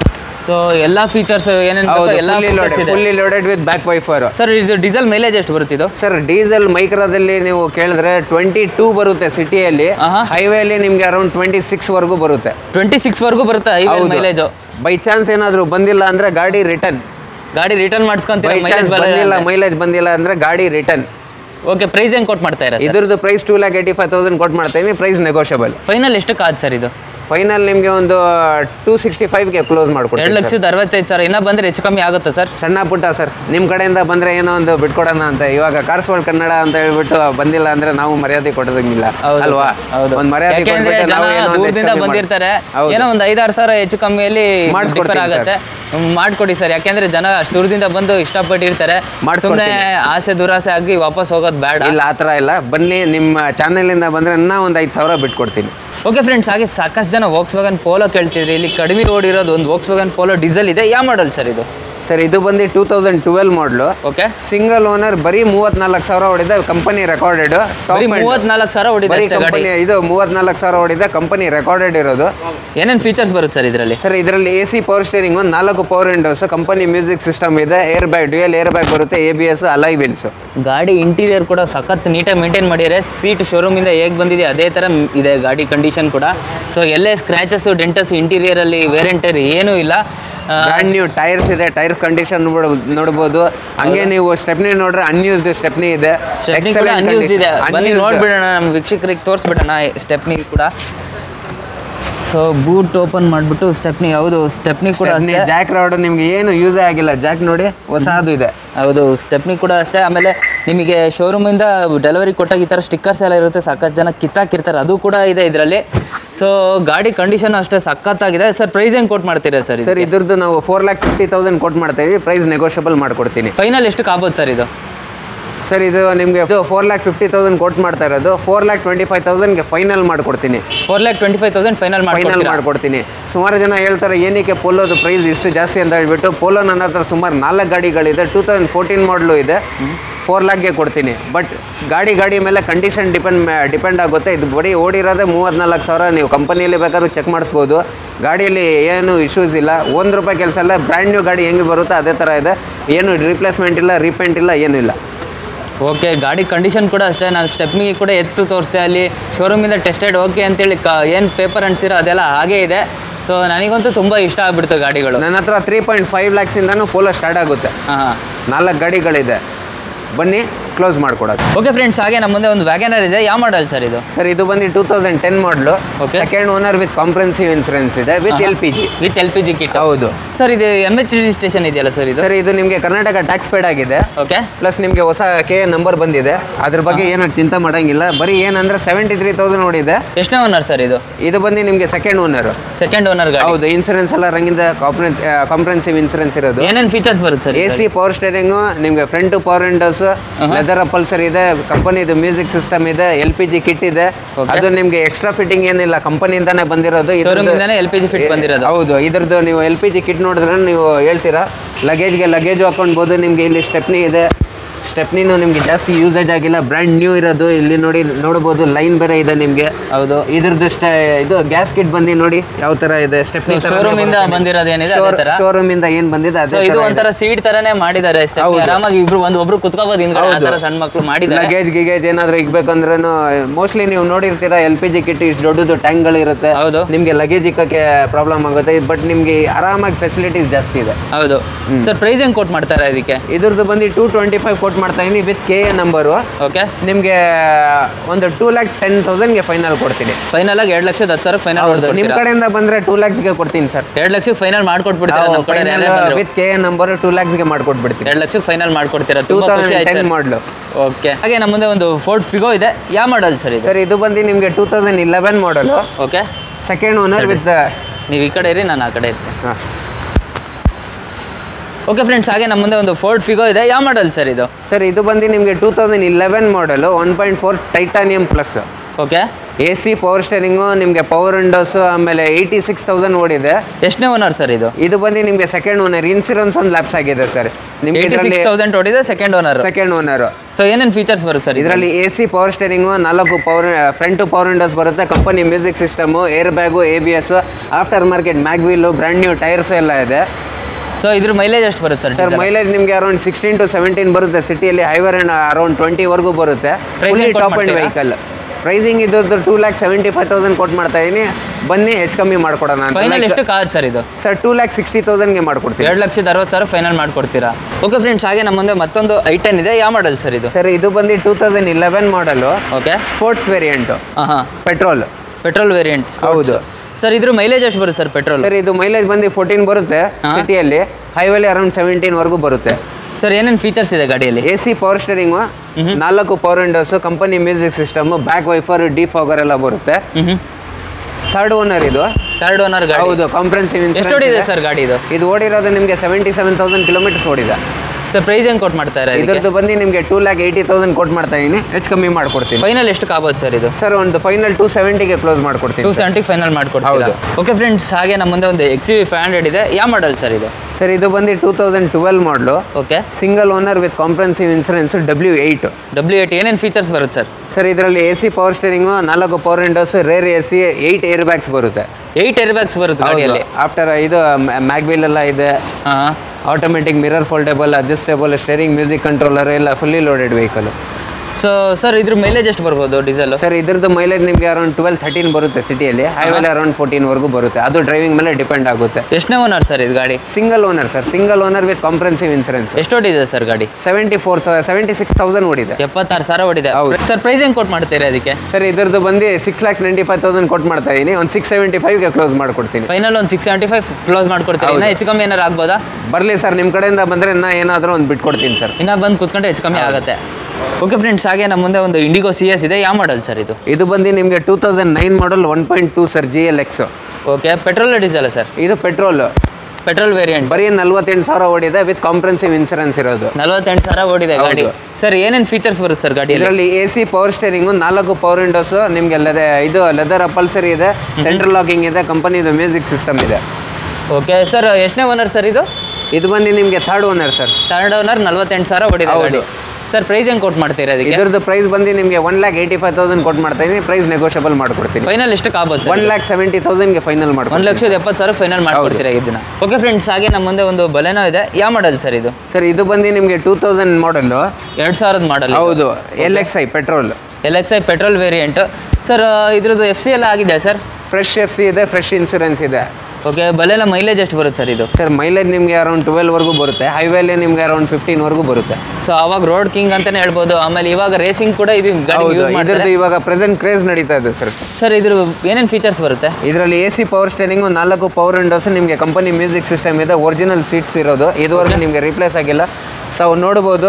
so ಎಲ್ಲ features ಏನೇನು ಎಲ್ಲ features ಇದೆ fully loaded with back wiper sir ಇದು ಡೀಸೆಲ್ ಮೈಲೇಜ್ ಎಷ್ಟು ಬರುತ್ತೆ ಇದು ಸರ್ ಡೀಸೆಲ್ ಮೈಕ್ರಾದಲ್ಲಿ ನೀವು ಕೇಳಿದ್ರೆ ಟ್ವೆಂಟಿ ಟೂ ಬರುತ್ತೆ ಸಿಟಿಯಲ್ಲಿ ಆಹಾ. ಹೈವೇಲಿ ನಿಮಗೆ ಅರೌಂಡ್ ಟ್ವೆಂಟಿ ಸಿಕ್ಸ್ ವರೆಗೂ ಬರುತ್ತೆ ಟ್ವೆಂಟಿ ಸಿಕ್ಸ್ವರೆಗೂ ಬರುತ್ತೆ ಹೈವೇ ಮೈಲೇಜು ಬೈ ಚಾನ್ಸ್ ಏನಾದರೂ ಬಂದಿಲ್ಲ ಅಂದ್ರೆ ಗಾಡಿ ರಿಟರ್ನ್ ಗಾಡಿ ರಿಟರ್ನ್ ಮಾಡಿಸ್ಕೊಂತೀರ ಬೈ ಮೈಲೇಜ್ ಚಾನ್ಸ್ ಬಂದಿಲ್ಲ ಮೈಲೇಜ್ ಬಂದಿಲ್ಲ ಅಂದ್ರೆ ಗಾಡಿ ರಿಟರ್ನ್ ಓಕೆ ಪ್ರೈಸ್ ಹೆಂಗೆ ಕೊಟ್ಟು ಮಾಡ್ತಾ ಇರ ಇದ್ರದ್ದು price two lakh eighty five thousand ಕೊಟ್ಟು ಮಾಡ್ತಾ ಇದೀನಿ ಪ್ರೈಸ್ ನೆಗೋಷಿಯಬಲ್ ಫೈನಲ್ ಎಷ್ಟು ಕಾದ್ ಸರ್ ಇದು ಫೈನಲ್ ನಿಮಗೆ ಒಂದು ಟೂ ಸಿಕ್ಸ್ಟಿ ಫೈವ್ಗೆ ಕ್ಲೋಸ್ ಎರಡು ಮಾಡ್ಕೊಡ್ತೀನಿ sir. ಲಕ್ಷದ ಅರವತ್ತೈದು ಸಾವಿರ ಇನ್ನೂ ಬಂದರೆ ಹೆಚ್ಚು ಕಮ್ಮಿ ಆಗುತ್ತಾ ಸರ್ ಸಣ್ಣ ಪುಟ್ಟ ಸರ್ ನಿಮ್ಮ ಕಡೆಯಿಂದ ಬಂದರೆ ಏನೋ ಒಂದು ಬಿಟ್ಕೊಡೋಣ ಅಂತ ಇವಾಗ ಕಾರ್ಸ್ವಾಡ್ ಕನ್ನಡ ಅಂತ ಹೇಳ್ಬಿಟ್ಟು ಬಂದಿಲ್ಲ ಅಂದ್ರೆ ನಾವು ಮರ್ಯಾದೆ ಕೊಡೋದಂಗಿಲ್ಲ ಹೌದು ಅಲ್ವಾ sir, ಹೌದು ಒಂದು ಮರ್ಯಾದೆ ಯಾಕೆಂದ್ರೆ ಕೊಟ್ಬಿಟ್ಟು ಜನ ನಾವು ಏನೋ ಒಂದು ದೂರದಿಂದ ಹೆಚ್ಚು ಕಮ್ಮಿ ಬಂದಿರ್ತಾರೆ ಹೌದು. ಏನೋ ಒಂದು ಐದಾರು ಸಾವಿರ ಹೆಚ್ಚು ಕಮ್ಮಿಯಲ್ಲಿ ಮಾಡಿಸ್ಕೊಡ್ತೀನಿ ಡಿಫರ್ ಆಗುತ್ತೆ ಮಾಡ್ಕೊಡಿ ಸರ್ ಯಾಕೆಂದ್ರೆ ಜನ ಅಷ್ಟು ದೂರದಿಂದ ಬಂದು ಇಷ್ಟಪಟ್ಟಿರ್ತಾರೆ ಸುಮ್ಮನೆ ಮಾಡಿಸ್ಕೊಡ್ತೀನಿ. ಆಸೆ ದುರಾಸೆ ಆಗಿ ವಾಪಸ್ ಹೋಗೋದು ಬೇಡ ಇಲ್ಲ ಆ ಥರ ಇಲ್ಲ ಬನ್ನಿ ನಿಮ್ಮ ಚಾನೆಲಿಂದ ಬಂದರೆ ಇನ್ನೂ ಒಂದು ಐದು ಸಾವಿರ ಬಿಟ್ಕೊಡ್ತೀನಿ ಓಕೆ ಫ್ರೆಂಡ್ಸ್ ಹಾಗೆ ಸಾಕಷ್ಟು ಜನ ವೋಕ್ಸ್ ವ್ಯಾಗನ್ ಪೋಲೋ ಕೇಳ್ತಿದ್ರಿ ಇಲ್ಲಿ ಕಡಿಮೆ ಓಡಿರೋದು ಒಂದು ವೋಕ್ಸ್ ವ್ಯಾಗನ್ ಪೋಲೋ ಡೀಸೆಲ್ ಇದೆ ಯಾವ ಮಾಡಲ್ ಸರ್ ಇದು ಸರ್ ಇದು ಬಂದು two thousand twelve model okay single owner ಬರೀ ಮೂವತ್ನಾಲ್ಕು ಸಾವಿರ ಹೊಡಿದೆ ಕಂಪನಿ ರೆಕಾರ್ಡೆಡ್ ಬರೀ ಮೂವತ್ನಾಲ್ಕು ಸಾವಿರ ಓಡಿದೆ ಬರೀ ಅಷ್ಟೇ ಗಾಡಿ ಕಂಪನಿ ಇದು ಮೂವತ್ನಾಲ್ಕು ಸಾವಿರ ಹೊಡಿದೆ ಕಂಪನಿ ರೆಕಾರ್ಡೆಡ್ ಇರೋದು ಏನೇನು ಫೀಚರ್ಸ್ ಬರುತ್ತೆ ಸರ್ ಇದರಲ್ಲಿ ಸರ್ ಇದರಲ್ಲಿ ಎ ಸಿ ಪವರ್ ಸ್ಟೇರಿಂಗು ನಾಲ್ಕು power windows company music system ಇದೆ air bag dual air bag ಬರುತ್ತೆ A B S alloy wheels ಗಾಡಿ ಇಂಟೀರಿಯರ್ ಕೂಡ ಸಖತ್ ನೀಟಾಗಿ ಮೇಂಟೈನ್ ಮಾಡಿದ್ದಾರೆ ಸೀಟ್ ಶೋರೂಮಿಂದ ಹೇಗೆ ಬಂದಿದೆ ಅದೇ ಥರ ಇದೆ ಗಾಡಿ ಕಂಡೀಷನ್ ಕೂಡ ಸೊ ಎಲ್ಲೇ ಸ್ಕ್ರ್ಯಾಚಸ್ ಡೆಂಟಸ್ ಇಂಟೀರಿಯರಲ್ಲಿ ವೇರೆಂಟರ್ ಏನೂ ಇಲ್ಲ ಆ, ಬ್ರ್ಯಾಂಡ್ ನ್ಯೂ ಟೈರ್ಸ್ ಇದೆ ಟೈರ್ ಕಂಡೀಷನ್ ನೋಡ್ಬೋದು ಹಂಗೆ ನೀವು ಸ್ಟೆಪ್ನಿ ನೋಡ್ರೆ ಅನ್ಯೂಸ್ಡ್ ಸ್ಟೆಪ್ನಿ ಇದೆ ಸ್ಟೆಪ್ನಿ ಕೂಡ Excellent ಅನ್ಯೂಸ್ಡ್ ಇದೆ condition. ಬನ್ನಿ Unused. ನೋಡ್ಬಿಡೋಣ ನಮ್ಮ ವೀಕ್ಷಕರಿಗೆ ತೋರಿಸ್ಬಿಡೋಣ ಸ್ಟೆಪ್ನಿ ಕೂಡ ಸೊ ಬೂಟ್ ಓಪನ್ ಮಾಡಿಬಿಟ್ಟು ಸ್ಟೆಪ್ನಿ ಹೌದು ಸ್ಟೆಪ್ನಿ ಕೂಡ Stepney, ಅಷ್ಟೇ ಜಾಕ್ ರಾಡ್ ನಿಮ್ಗೆ ಏನು ಯೂಸೇ ಆಗಿಲ್ಲ ಜಾಕ್ ನೋಡಿ ಹೊಸದು ಇದೆ ಹೌದು ಸ್ಟೆಪ್ನಿ ಕೂಡ ಅಷ್ಟೇ ಆಮೇಲೆ ನಿಮಗೆ ಶೋರೂಮಿಂದ ಡೆಲಿವರಿ ಕೊಟ್ಟಾಗ ಈ ಥರ ಸ್ಟಿಕ್ಕರ್ಸ್ ಎಲ್ಲ ಇರುತ್ತೆ ಸಾಕಷ್ಟು ಜನ ಕಿತ್ತಾಕಿರ್ತಾರೆ ಅದು ಕೂಡ ಇದೆ ಇದರಲ್ಲಿ ಸೊ ಗಾಡಿ ಕಂಡೀಷನ್ ಅಷ್ಟೇ ಸಖತ್ತಾಗಿದೆ ಸರ್ ಪ್ರೈಸ್ ಹೆಂಗೆ ಕೊಟ್ಟು ಮಾಡ್ತೀರಾ ಸರ್ ಸರ್ ಇದ್ರದ್ದು ನಾವು ಫೋರ್ ಲ್ಯಾಕ್ ಫಿಫ್ಟಿ ತೌಸಂಡ್ ಕೊಟ್ಟು ಮಾಡ್ತಾ ಇದೀವಿ ಪ್ರೈಸ್ ನೆಗೋಷಿಯಬಲ್ ಮಾಡ್ಕೊಡ್ತೀನಿ ಫೈನಲ್ ಎಷ್ಟು ಆಗ್ಬೋದು ಸರ್ ಇದು ಸರ್ ಇದು ನಿಮಗೆ ಫೋರ್ ಲ್ಯಾಕ್ ಫಿಫ್ಟಿ ತೌಸಂಡ್ ಕೊಟ್ಟು ಮಾಡ್ತಾ ಇರೋದು ಫೋರ್ ಲ್ಯಾಕ್ ಟ್ವೆಂಟಿ ಫೈವ್ ತೌಸಂಡ್ಗೆ ಫೈನಲ್ ಮಾಡ್ಕೊಡ್ತೀನಿ four lakh twenty five thousand final final ಮಾಡ್ಕೊಡ್ತೀರಾ ಮಾಡ್ಕೊಡ್ತೀನಿ ಸುಮಾರು ಜನ ಹೇಳ್ತಾರೆ ಏನಕ್ಕೆ ಪೋಲೋದು ಪ್ರೈಸ್ ಇಷ್ಟು ಜಾಸ್ತಿ ಅಂತ ಹೇಳ್ಬಿಟ್ಟು ಪೋಲೋ ನನ್ನ ಹತ್ರ ಸುಮಾರು ನಾಲ್ಕು ಗಾಡಿಗಳಿದೆ ಟೂ ತೌಸಂಡ್ ಫೋರ್ಟೀನ್ ಮಾಡಲು ಇದೆ ಫೋರ್ ಲ್ಯಾಕ್ಗೆ ಕೊಡ್ತೀನಿ ಬಟ್ ಗಾಡಿ ಗಾಡಿ ಮೇಲೆ ಕಂಡೀಷನ್ ಡಿಪೆಂಡ್ ಡಿಪೆಂಡ್ ಆಗುತ್ತೆ ಇದು ಬರೀ ಓಡಿರೋದೇ ಮೂವತ್ತ್ನಾಲ್ಕು ಸಾವಿರ ನೀವು ಕಂಪನಿಯಲ್ಲಿ ಬೇಕಾದ್ರೂ ಚೆಕ್ ಮಾಡಿಸ್ಬೋದು ಗಾಡಿಯಲ್ಲಿ ಏನು ಇಶ್ಯೂಸ್ ಇಲ್ಲ ಒಂದು ರೂಪಾಯಿ ಕೆಲಸ ಇಲ್ಲ ಬ್ರ್ಯಾಂಡ್ ನ್ಯೂ ಗಾಡಿ ಹೆಂಗೆ ಬರುತ್ತೋ ಅದೇ ಥರ ಇದೆ ಏನು ರಿಪ್ಲೇಸ್ಮೆಂಟ್ ಇಲ್ಲ ರೀಪೇಂಟ್ ಇಲ್ಲ ಏನೂ ಇಲ್ಲ ಓಕೆ ಗಾಡಿ ಕಂಡೀಷನ್ ಕೂಡ ಅಷ್ಟೇ ನಾನು ಸ್ಟೆಪ್ನಿಗೆ ಕೂಡ ಎತ್ತು ತೋರಿಸ್ದೆ ಅಲ್ಲಿ ಶೋರೂಮಿಂದ ಟೆಸ್ಟೆಡ್ ಓಕೆ ಅಂತೇಳಿ ಕ ಏನು ಪೇಪರ್ ಅಂಟಿಸಿರೋ ಅದೆಲ್ಲ ಹಾಗೇ ಇದೆ ಸೊ ನನಗಂತೂ ತುಂಬ ಇಷ್ಟ ಆಗ್ಬಿಡ್ತು ಗಾಡಿಗಳು ನನ್ನ ಹತ್ರ ತ್ರೀ ಪಾಯಿಂಟ್ ಫೈವ್ ಲ್ಯಾಕ್ಸಿಂದನೂ ಪೋಲೋ ಸ್ಟಾರ್ಟ್ ಆಗುತ್ತೆ ಹಾಂ ಹಾಂ ನಾಲ್ಕು ಗಾಡಿಗಳಿದೆ ಬನ್ನಿ ಕ್ಲೋಸ್ ಮಾಡ್ಕೊಡೋದು ಓಕೆ ಫ್ರೆಂಡ್ಸ್ ಹಾಗೆ ನಮ್ಮ ಮುಂದೆ ಒಂದು ವ್ಯಾಗನರ್ ಇದೆ ಯಾವ ಮಾಡಲ್ ಸರ್ ಇದು ಸರ್ ಇದು ಬಂದು two thousand ten model Okay. Second owner with comprehensive insurance ಇದೆ with L P G with L P G kit ಹೌದು ಸರ್ ಇದು ಎಮ್ ಎಚ್ ರಿಜಿಸ್ಟ್ರೇಷನ್ ಇದೆಯಲ್ಲ ಸರ್ ಇದು ಸರ್ ಇದು ನಿಮಗೆ ಕರ್ನಾಟಕ ಟ್ಯಾಕ್ಸ್ ಪೇಡ್ ಆಗಿದೆ ಓಕೆ ಪ್ಲಸ್ ನಿಮಗೆ ಹೊಸ ಕೆ ನಂಬರ್ ಬಂದಿದೆ ಅದ್ರ ಬಗ್ಗೆ ಏನು ಚಿಂತೆ ಮಾಡಂಗಿಲ್ಲ ಬರೀ ಏನಂದ್ರೆ ಸೆವೆಂಟಿ ತ್ರೀ ತೌಸಂಡ್ ನೋಡಿದೆ ಎಷ್ಟನೇ ಓನರ್ ಸರ್ ಇದು ಇದು ಬಂದು ನಿಮಗೆ ಸೆಕೆಂಡ್ ಓನರ್ ಸೆಕೆಂಡ್ ಓನರ್ ಗಾಡಿ ಹೌದು ಇನ್ಸೂರೆನ್ಸ್ ಎಲ್ಲ ರಂಗಿಂದ ಕಾಂಪ್ರೆನ್ಸಿವ್ ಇನ್ಸೂರೆನ್ಸ್ ಇರೋದು ಏನೇನು ಫೀಚರ್ಸ್ ಬರುತ್ತೆ sir A C power steering ನಿಮಗೆ ಫ್ರಂಟ್ ಪವರ್ ವಿಂಡೋಸ್ ಲೆದರ್ ಪಲ್ಸರ್ ಇದೆ ಕಂಪನಿದು ಮ್ಯೂಸಿಕ್ ಸಿಸ್ಟಮ್ ಇದೆ ಎಲ್ ಪಿ ಜಿ ಕಿಟ್ ಇದೆ ಅದು ನಿಮಗೆ ಎಕ್ಸ್ಟ್ರಾ ಫಿಟ್ಟಿಂಗ್ ಏನಿಲ್ಲ ಕಂಪನಿಯಿಂದಾನೇ ಬಂದಿರೋದು ಇದ್ರದ್ದು- ಶೋರೂಮ್ ಇಂದಾನೆ ಎಲ್ ಪಿ ಜಿ ಫಿಟ್ ಬಂದಿರೋದು ಹೌದು ಇದ್ರದ್ದು ನೀವು ಎಲ್ ಪಿ ಜಿ ಕಿಟ್ ನೋಡಿದ್ರೆ ನೀವು ಹೇಳ್ತೀರಾ ಲಗೇಜ್ಗೆ ಲಗೇಜ್ ಹಾಕೊಳ್ಬೋದು ನಿಮಗೆ ಇಲ್ಲಿ ಸ್ಟೆಪ್ನಿ ಇದೆ ಸ್ಟೆಪ್ನಿನೂ ನಿಮಗೆ ಜಾಸ್ತಿ ಯೂಸೇಜ್ ಆಗಿಲ್ಲ ಬ್ರ್ಯಾಂಡ್ ನ್ಯೂ ಇರೋದು ಇಲ್ಲಿ ನೋಡಿ ನೋಡ್ಬೋದು ಲೈನ್ ಬೇರೆ ಇದೆ ನಿಮಗೆ ಹೌದು ಇದ್ರದ್ದು ಸ್ಟ ಇದು ಗ್ಯಾಸ್ ಕಿಟ್ ಬಂದು ನೋಡಿ ಯಾವ ತರ ಇದೆ ಸ್ಟೆಪ್ನಿ ಶೋರೂಮ್ ಇಂದ ಬಂದಿರೋದು ಏನಿದೆ ಅದೇ ತರ ಶೋರೂಮ್ ಇಂದ ಏನ್ ಬಂದಿದೆ ಸೊ ಅದೇ ಇದು ಒಂಥರ ಸೀಟ್ ತರನೇ ಮಾಡಿದ್ದಾರೆ ಅಷ್ಟೇ ಹೌದು. ಆರಾಮಾಗಿ ಇಬ್ರು ಒಂದು ಒಬ್ರು ಕುತ್ಕೋಬಹುದು ಹಿಂದ್ಗಡೆ ಆ ತರ ಸಣ್ಣ ಮಕ್ಳು ಮಾಡಿದ್ದಾರೆ ಲಗೇಜ್ ಗಿಗೇಜ್ ಏನಾದ್ರು ಇಕ್ಬೇಕಂದ್ರೂ ಮೋಸ್ಟ್ಲಿ ನೀವು ನೋಡಿರ್ತೀರಾ ಎಲ್ ಪಿ ಜಿ ಕಿಟ್ ಇಷ್ಟು ದೊಡ್ಡದು ಟ್ಯಾಂಕ್ಗಳು ಇರುತ್ತೆ ಹೌದು ನಿಮಗೆ ಲಗೇಜ್ ಇಕ್ಕಕ್ಕೆ ಪ್ರಾಬ್ಲಮ್ ಆಗುತ್ತೆ ಬಟ್ ನಿಮಗೆ ಆರಾಮಾಗಿ ಫೆಸಿಲಿಟೀಸ್ ಜಾಸ್ತಿ ಇದೆ ಹೌದು ಸರ್ ಪ್ರೈಸ್ ಹೆಂಗ್ ಕೋಟ್ ಮಾಡ್ತಾರೆ ಇದಕ್ಕೆ ಇದ್ರದ್ದು ಬಂದು ಟೂ ಟ್ವೆಂಟಿ ಫೈವ್ ಕೊಟ್ ಮಾಡ್ತಾ ಇದೀನಿ with K A number okay ನಿಮಗೆ ಒಂದು ಟೂ ಲ್ಯಾಕ್ ಟೆನ್ ತೌಸಂಡ್ಗೆ ಫೈನಲ್ ಕೊಡ್ತೀನಿ ಫೈನಲ್ ಆಗಿ ಎರಡು ಲಕ್ಷದ ಹತ್ತು ಸಾವಿರ ಫೈನಲ್ ಹೌದು ನಿಮ್ಮ ಕಡೆಯಿಂದ ಬಂದರೆ ಟೂ ಲ್ಯಾಕ್ಸ್ಗೆ ಕೊಡ್ತೀನಿ ಸರ್ ಎರಡು ಲಕ್ಷಕ್ಕೆ ಫೈನಲ್ ಮಾಡ್ಕೊಟ್ಬಿಡ್ತೀರಾ ನಮ್ಮ ಕಡೆ ಯಾರೇ ಬಂದ್ರು with K A number two ಲ್ಯಾಕ್ಸ್ಗೆ ಮಾಡ್ಕೊಟ್ಬಿಡ್ತೀನಿ ಎರಡು ಲಕ್ಷಕ್ಕೆ ಫೈನಲ್ ಮಾಡ್ಕೊಡ್ತೀರಾ ಟೂ ತುಂಬಾ ಖುಷಿ ತೌಸಂಡ್ ಆಯ್ತು ಟೆನ್ ಮಾಡಲು ಓಕೆ ಹಾಗೆ ನಮ್ಮ ಮುಂದೆ ಒಂದು ಫೋರ್ಡ್ ಫಿಗೋ ಇದೆ ಯಾವ ಮಾಡಲ್ ಸರ್ ಇದು ಸರ್ ಇದು ಬಂದು ನಿಮಗೆ two thousand eleven model okay second owner with ನೀವು ಈ ಕಡೆ ಇರಿ ನಾನು ಆ ಕಡೆ ಇರ್ತೀನಿ ಹಾಂ ಓಕೆ ಫ್ರೆಂಡ್ಸ್ ಹಾಗೆ ನಮ್ಮ ಮುಂದೆ ಒಂದು ಫೋರ್ಡ್ ಫಿಗೋ ಇದೆ ಯಾವ ಮಾಡಲ್ ಸರ್ ಇದು ಸರ್ ಇದು ಬಂದು ನಿಮಗೆ two thousand eleven model one point four titanium plus okay A C power steering ನಿಮಗೆ ಪವರ್ ವಿಂಡೋಸು ಆಮೇಲೆ ಏಯ್ಟಿ ಸಿಕ್ಸ್ ತೌಸಂಡ್ ಓಡಿದೆ ಎಷ್ಟನೇ ಓನರ್ ಸರ್ ಇದು ಇದು ಬಂದು ನಿಮಗೆ ಸೆಕೆಂಡ್ ಓನರ್ ಇನ್ಸೂರೆನ್ಸ್ ಒಂದು ಲ್ಯಾಪ್ಸ್ ಆಗಿದೆ ಸರ್ ನಿಮಗೆ ಏಯ್ಟಿ ಇದರಲ್ಲಿ ಸಿಕ್ಸ್ ತೌಸಂಡ್ ಹೊಡಿದೆ second owner second owner so ಏನೇನು ಫೀಚರ್ಸ್ ಬರುತ್ತೆ ಸರ್ ಇದರಲ್ಲಿ ಎ ಸಿ ಪವರ್ ಸ್ಟೇರಿಂಗು ನಾಲ್ಕು ಪವರ್ ಫ್ರಂಟ್ ಪವರ್ ವಿಂಡೋಸ್ ಬರುತ್ತೆ company music system air bag A B S after market mag wheel brand new tyres ಎಲ್ಲ ಇದೆ so ಇದ್ರ mileage ಎಷ್ಟು ಬರುತ್ತೆ ಸರ್ ಸರ್ ಮೈಲೇಜ್ ನಿಮಗೆ ಅರೌಂಡ್ ಸಿಕ್ಸ್ಟೀನ್ ಟು ಸೆವೆಂಟೀನ್ ಬರುತ್ತೆ ಸಿಟಿಯಲ್ಲಿ ಹೈವರ್ ಅರೌಂಡ್ ಟ್ವೆಂಟಿವರೆಗೂ ಬರುತ್ತೆ Pricing fully quote top and ಮಾಡ್ತೀರಾ? ವೆಹಿಕಲ್ ಪ್ರೈಸಿಂಗ್ ಇದ್ರದ್ದು two lakh seventy five thousand ಕೊಟ್ಟು ಮಾಡ್ತಾ ಇದೀನಿ ಬನ್ನಿ ಹೆಚ್ಚು ಕಮ್ಮಿ ಮಾಡ್ಕೊಡೋಣ ಅಂತ ಫೈನಲ್ ಎಷ್ಟು ಕಾದ್ ಸರ್ ಇದು ಸರ್ ಟೂ ಲ್ಯಾಕ್ ಸಿಕ್ಸ್ಟಿ ತೌಸಂಡ್ಗೆ ಮಾಡ್ಕೊಡ್ತೀನಿ ಎರಡು ಲಕ್ಷದ ಅರವತ್ತು ಸಾವಿರ ಫೈನಲ್ ಮಾಡ್ಕೊಡ್ತೀರಾ ಓಕೆ ಫ್ರೆಂಡ್ಸ್ ಹಾಗೆ ನಮ್ಮ ಮುಂದೆ ಮತ್ತೊಂದು ಐಟನ್ ಇದೆ ಯಾವ ಮಾಡಲ್ ಸರ್ ಇದು ಸರ್ ಇದು ಬಂದು two thousand eleven model okay sports variant ಹಾಂ ಹಾಂ ಪೆಟ್ರೋಲ್ ಪೆಟ್ರೋಲ್ ವೇರಿಯಂಟ್ ಹೌದು. ಸರ್ ಇದ್ರ ಮೈಲೇಜ್ ಎಷ್ಟು ಬರುತ್ತೆ ಸರ್ ಪೆಟ್ರೋಲ್ ಸರ್ ಇದು ಮೈಲೇಜ್ ಬಂದು ಫೋರ್ಟೀನ್ ಬರುತ್ತೆ ಹಾ. ಸಿಟಿಯಲ್ಲಿ ಹೈವೇಲಿ ಅರೌಂಡ್ ಸೆವೆಂಟೀನ್ ವರೆಗೂ ಬರುತ್ತೆ ಸರ್ ಏನೇನು ಫೀಚರ್ಸ್ ಇದೆ ಗಾಡಿಯಲ್ಲಿ ಎ ಸಿ ಪವರ್ ಸ್ಟೇರಿಂಗು ನಾಲ್ಕು power windows company music system back wiper defogger ಎಲ್ಲ ಬರುತ್ತೆ ಹ್ಞೂ ಥರ್ಡ್ ಓನರ್ ಇದು ಥರ್ಡ್ ಓನರ್ ಗಾಡಿ ಹೌದು ಕಾಂಪ್ರೆನ್ಸಿವ್ ಎಷ್ಟು ಹೊಡಿದೆ ಸರ್ ಗಾಡಿ ಇದು ಇದು ಓಡಿರೋದು ನಿಮಗೆ ಸೆವೆಂಟಿ ಸೆವೆನ್ ತೌಸಂಡ್ ಕಿಲೋಮೀಟರ್ಸ್ ಓಡಿದೆ ಸರ್ ಪ್ರೈಸ್ ಹೆಂಗೆ ಕೊಟ್ಟು ಮಾಡ್ತಾ ಇದ್ದಾರೆ ಇದ್ರದ್ದು ಬಂದು ನಿಮಗೆ ಟೂ ಲ್ಯಾಕ್ ಏಯ್ಟಿ ತೌಸಂಡ್ ಕೊಟ್ಟು ಮಾಡ್ತಾ ಇದೀನಿ ಹೆಚ್ಚು ಕಮ್ಮಿ ಮಾಡ್ಕೊಡ್ತೀನಿ ಫೈನಲ್ ಎಷ್ಟು ಕಾಬೋದು ಸರ್ ಇದು ಸರ್ ಒಂದು ಫೈನಲ್ ಟೂ ಸೆವೆಂಟಿಗೆ ಕ್ಲೋಸ್ ಮಾಡ್ಕೊಡ್ತೀನಿ ಟೂ ಸೆವೆಂಟಿಗೆ ಫೈನಲ್ ಮಾಡ್ಕೊಡ್ತೀರಾ ಹೌದು. ಓಕೆ ಫ್ರೆಂಡ್ಸ್ ಹಾಗೆ ನಮ್ಮ ಮುಂದೆ ಒಂದು ಎಕ್ಸ್ ವಿ ಫೈವ್ ಹಂಡ್ರೆಡ್ ಇದೆ ಯಾವ ಮಾಡಲ್ ಸರ್ ಇದು ಸರ್ ಇದು ಬಂದು two thousand twelve model okay single owner with comprehensive insurance W eight W eight ಏನೇನು ಫೀಚರ್ಸ್ ಬರುತ್ತೆ ಸರ್ ಸರ್ ಇದರಲ್ಲಿ ಎ ಸಿ ಪವರ್ ಸ್ಟೇರಿಂಗು ನಾಲ್ಕು power windows rear A C eight air bags ಬರುತ್ತೆ eight air bags ಬರುತ್ತೆ ಗಾಡಿಯಲ್ಲಿ after ಇದು mag wheel ಎಲ್ಲ ಇದೆ ಹಾಂ automatic mirror foldable adjustable steering music controller ಎಲ್ಲ fully loaded vehicle so sir ಇದ್ರ ಮೈಲೇಜ್ ಎಷ್ಟು ಬರ್ಬೋದು ಡೀಸೆಲ್ ಸರ್ ಇದ್ರದ್ದು ಮೈಲೇಜ್ ನಿಮಗೆ ಅರೌಂಡ್ ಟ್ವೆಲ್ ಥರ್ಟೀನ್ ಬರುತ್ತೆ ಸಿಟಿಯಲ್ಲಿ ಹೈವೇಲಿ ಅರೌಂಡ್ ಫೋರ್ಟೀನ್ ವರೆಗೂ ಬರುತ್ತೆ ಅದು ಡ್ರೈವಿಂಗ್ ಮೇಲೆ ಡಿಪೆಂಡ್ ಆಗುತ್ತೆ ಎಷ್ಟನೇ ಓನರ್ ಸರ್ ಇದು ಗಾಡಿ single owner sir single owner with comprehensive insurance ಎಷ್ಟು ಹೊಡಿದೆ ಸರ್ ಗಾಡಿ seventy four seventy six thousand ಓಡಿದೆ ಎಪ್ಪತ್ತಾರು ಸಾವಿರ ಹೊಡಿದೆ ಹೌದು. ಸರ್ ಪ್ರೈಸ್ ಹೆಂಗೆ ಕೊಟ್ಟು ಮಾಡ್ತೀರಾ ಅದಕ್ಕೆ ಸರ್ ಇದ್ರದ್ದು ಬಂದು six lakh ninety five thousand ಕೊಟ್ಟು ಮಾಡ್ತಾ ಇದೀನಿ ಒಂದು ಸಿಕ್ಸ್ ಸೆವೆಂಟಿ ಫೈವ್ಗೆ ಕ್ಲೋಸ್ ಮಾಡ್ಕೊಡ್ತೀನಿ ಫೈನಲ್ ಒಂದು ಸಿಕ್ಸ್ ಸೆವೆಂಟಿ ಫೈವ್ ಕ್ಲೋಸ್ ಮಾಡ್ಕೊಡ್ತೀರಾ ಇನ್ನ ಹೆಚ್ಚು ಕಮ್ಮಿ ಏನಾರು ಆಗ್ಬೋದಾ ಬರಲಿ ಸರ್ ನಿಮ್ಮ ಕಡೆಯಿಂದ ಬಂದರೆ ನಾ ಏನಾದರೂ ಒಂದು ಬಿಟ್ಕೊಡ್ತೀನಿ ಸರ್ ಇನ್ನ ಬಂದು ಕುತ್ಕೊಂಡ್ರೆ ಹೆಚ್ಚು ಕಮ್ಮಿ ಆಗುತ್ತೆ ಓಕೆ ಫ್ರೆಂಡ್ಸ್ ಹಾಗೆ ನಮ್ಮ ಮುಂದೆ ಒಂದು ಇಂಡಿಗೋ ಸಿ ಎಸ್ ಇದೆ ಯಾವ ಮಾಡಲ್ ಸರ್ ಇದು ಇದು ಬಂದು ನಿಮಗೆ two thousand nine model one point two sir G L X okay petrol diesel sir ಇದು ಪೆಟ್ರೋಲ್ ಪೆಟ್ರೋಲ್ ವೇರಿಯಂಟ್ ಬರೀ ನಲ್ವತ್ತೆಂಟು ಸಾವಿರ ಓಡಿದೆ ವಿತ್ ಕಾಂಪ್ರೆನ್ಸಿವ್ ಇನ್ಸೂರೆನ್ಸ್ ಇರೋದು ನಲವತ್ತೆಂಟು ಸಾವಿರ ಓಡಿದೆ ಗಾಡಿ ಹೌದು. ಸರ್ ಏನೇನು ಫೀಚರ್ಸ್ ಬರುತ್ತೆ ಸರ್ ಗಾಡಿಯಲ್ಲಿ ಇದರಲ್ಲಿ ಎ ಸಿ ಪವರ್ ಸ್ಟೇರಿಂಗು ನಾಲ್ಕು ಪವರ್ ವಿಂಡೋಸು ನಿಮಗೆ ಲೆದೆ ಇದು ಲೆದರ್ ಅಪಲ್ಸರಿ ಇದೆ ಸೆಂಟ್ರಲ್ ಲಾಕಿಂಗ್ ಇದೆ ಕಂಪನಿದು ಮ್ಯೂಸಿಕ್ ಸಿಸ್ಟಮ್ ಇದೆ ಓಕೆ ಸರ್ ಎಷ್ಟನೇ ಓನರ್ ಸರ್ ಇದು ಇದು ಬಂದು ನಿಮಗೆ third owner sir third owner ನಲ್ವತ್ತೆಂಟು ಸಾವಿರ ಓಡಿದೆ ಹೌದು. ಗಾಡಿ ಸರ್ ಪ್ರೈಸ್ ಹೆಂಗೆ ಕೊಟ್ಟು ಮಾಡ್ತೀರಾ ಅದಕ್ಕೆ ಇದ್ರದ್ದು ಪ್ರೈಸ್ ಬಂದು ನಿಮಗೆ one lakh eighty five thousand ಕೊಟ್ಟು ಮಾಡ್ತಾ ಇದೀನಿ ಪ್ರೈಸ್ ನೆಗೋಷಿಯಬಲ್ ಮಾಡ್ಕೊಡ್ತೀನಿ ಫೈನಲ್ ಎಷ್ಟಕ್ಕೆ ಆಗ್ಬೋದು ಸರ್ ಒನ್ ಲ್ಯಾಕ್ ಸೆವೆಂಟಿ ತೌಸಂಡ್ಗೆ ಫೈನಲ್ ಒಂದು ಮಾಡ್ಕೊಡ್ತೀನಿ ಲಕ್ಷದ ಎಪ್ಪತ್ತು ಸಾವಿರ ಫೈನಲ್ ಮಾಡ್ಕೊಡ್ತೀರಾ ಇದನ್ನ ಓಕೆ ಫ್ರೆಂಡ್ಸ್ ಹಾಗೆ ನಮ್ಮ ಮುಂದೆ ಒಂದು ಬಲೆನೋ ಇದೆ ಯಾವ ಮಾಡಲ್ ಸರ್ ಇದು ಸರ್ ಇದು ಬಂದು ನಿಮಗೆ ಟೂ ತೌಸಂಡ್ ಮಾಡಲ್ಲು ಎರಡು ಸಾವಿರದ ಮಾಡಲ್ ಹೌದು L X I petrol L X I petrol variant sir ಇದ್ರದ್ದು ಎಫ್ ಸಿ ಎಲ್ಲ ಆಗಿದೆ ಸರ್ ಫ್ರೆಶ್ ಎಫ್ ಸಿ ಇದೆ ಫ್ರೆಶ್ ಇನ್ಸೂರೆನ್ಸ್ ಇದೆ ಓಕೆ ಬಲೆಲ್ಲ ಮೈಲೇಜ್ ಎಷ್ಟು ಬರುತ್ತೆ ಸರ್ ಇದು ಸರ್ ಮೈಲೇಜ್ ನಿಮಗೆ ಅರೌಂಡ್ ಟ್ವೆಲ್ ವರೆಗೂ ಬರುತ್ತೆ ಹೈವೇಲಿ ನಿಮಗೆ ಅರೌಂಡ್ ಫಿಫ್ಟೀನ್ ವರೆಗೂ ಬರುತ್ತೆ ಸೊ ಅವಾಗ ರೋಡ್ ಕಿಂಗ್ ಅಂತಾನೆ ಹೇಳ್ಬೋದು ಆಮೇಲೆ ಇವಾಗ ರೇಸಿಂಗ್ ಕೂಡ ಇದು ಗಾಡಿ ಹೌದು ಯೂಸ್ ಮಾಡ್ತಾರೆ ಇದ್ರದ್ದು ಇವಾಗ ಪ್ರೆಸೆಂಟ್ ಕ್ರೇಜ್ ನಡೀತಾ ಇದೆ ಸರ್ ಸರ್ ಇದ್ರ ಏನೇನು ಫೀಚರ್ಸ್ ಬರುತ್ತೆ ಇದರಲ್ಲಿ ಎ ಸಿ ಪವರ್ ಸ್ಟೇರಿಂಗು ನಾಲ್ಕು ಪವರ್ ವಿಂಡೋಸ್ ನಿಮಗೆ ಕಂಪನಿ ಮ್ಯೂಸಿಕ್ ಸಿಸ್ಟಮ್ ಇದೆ ಒರಿಜಿನಲ್ ಸೀಟ್ಸ್ ಇರೋದು ಇದುವರೆಗೂ ನಿಮಗೆ ರಿಪ್ಲೇಸ್ ಆಗಿಲ್ಲ ತಾವು ನೋಡ್ಬೋದು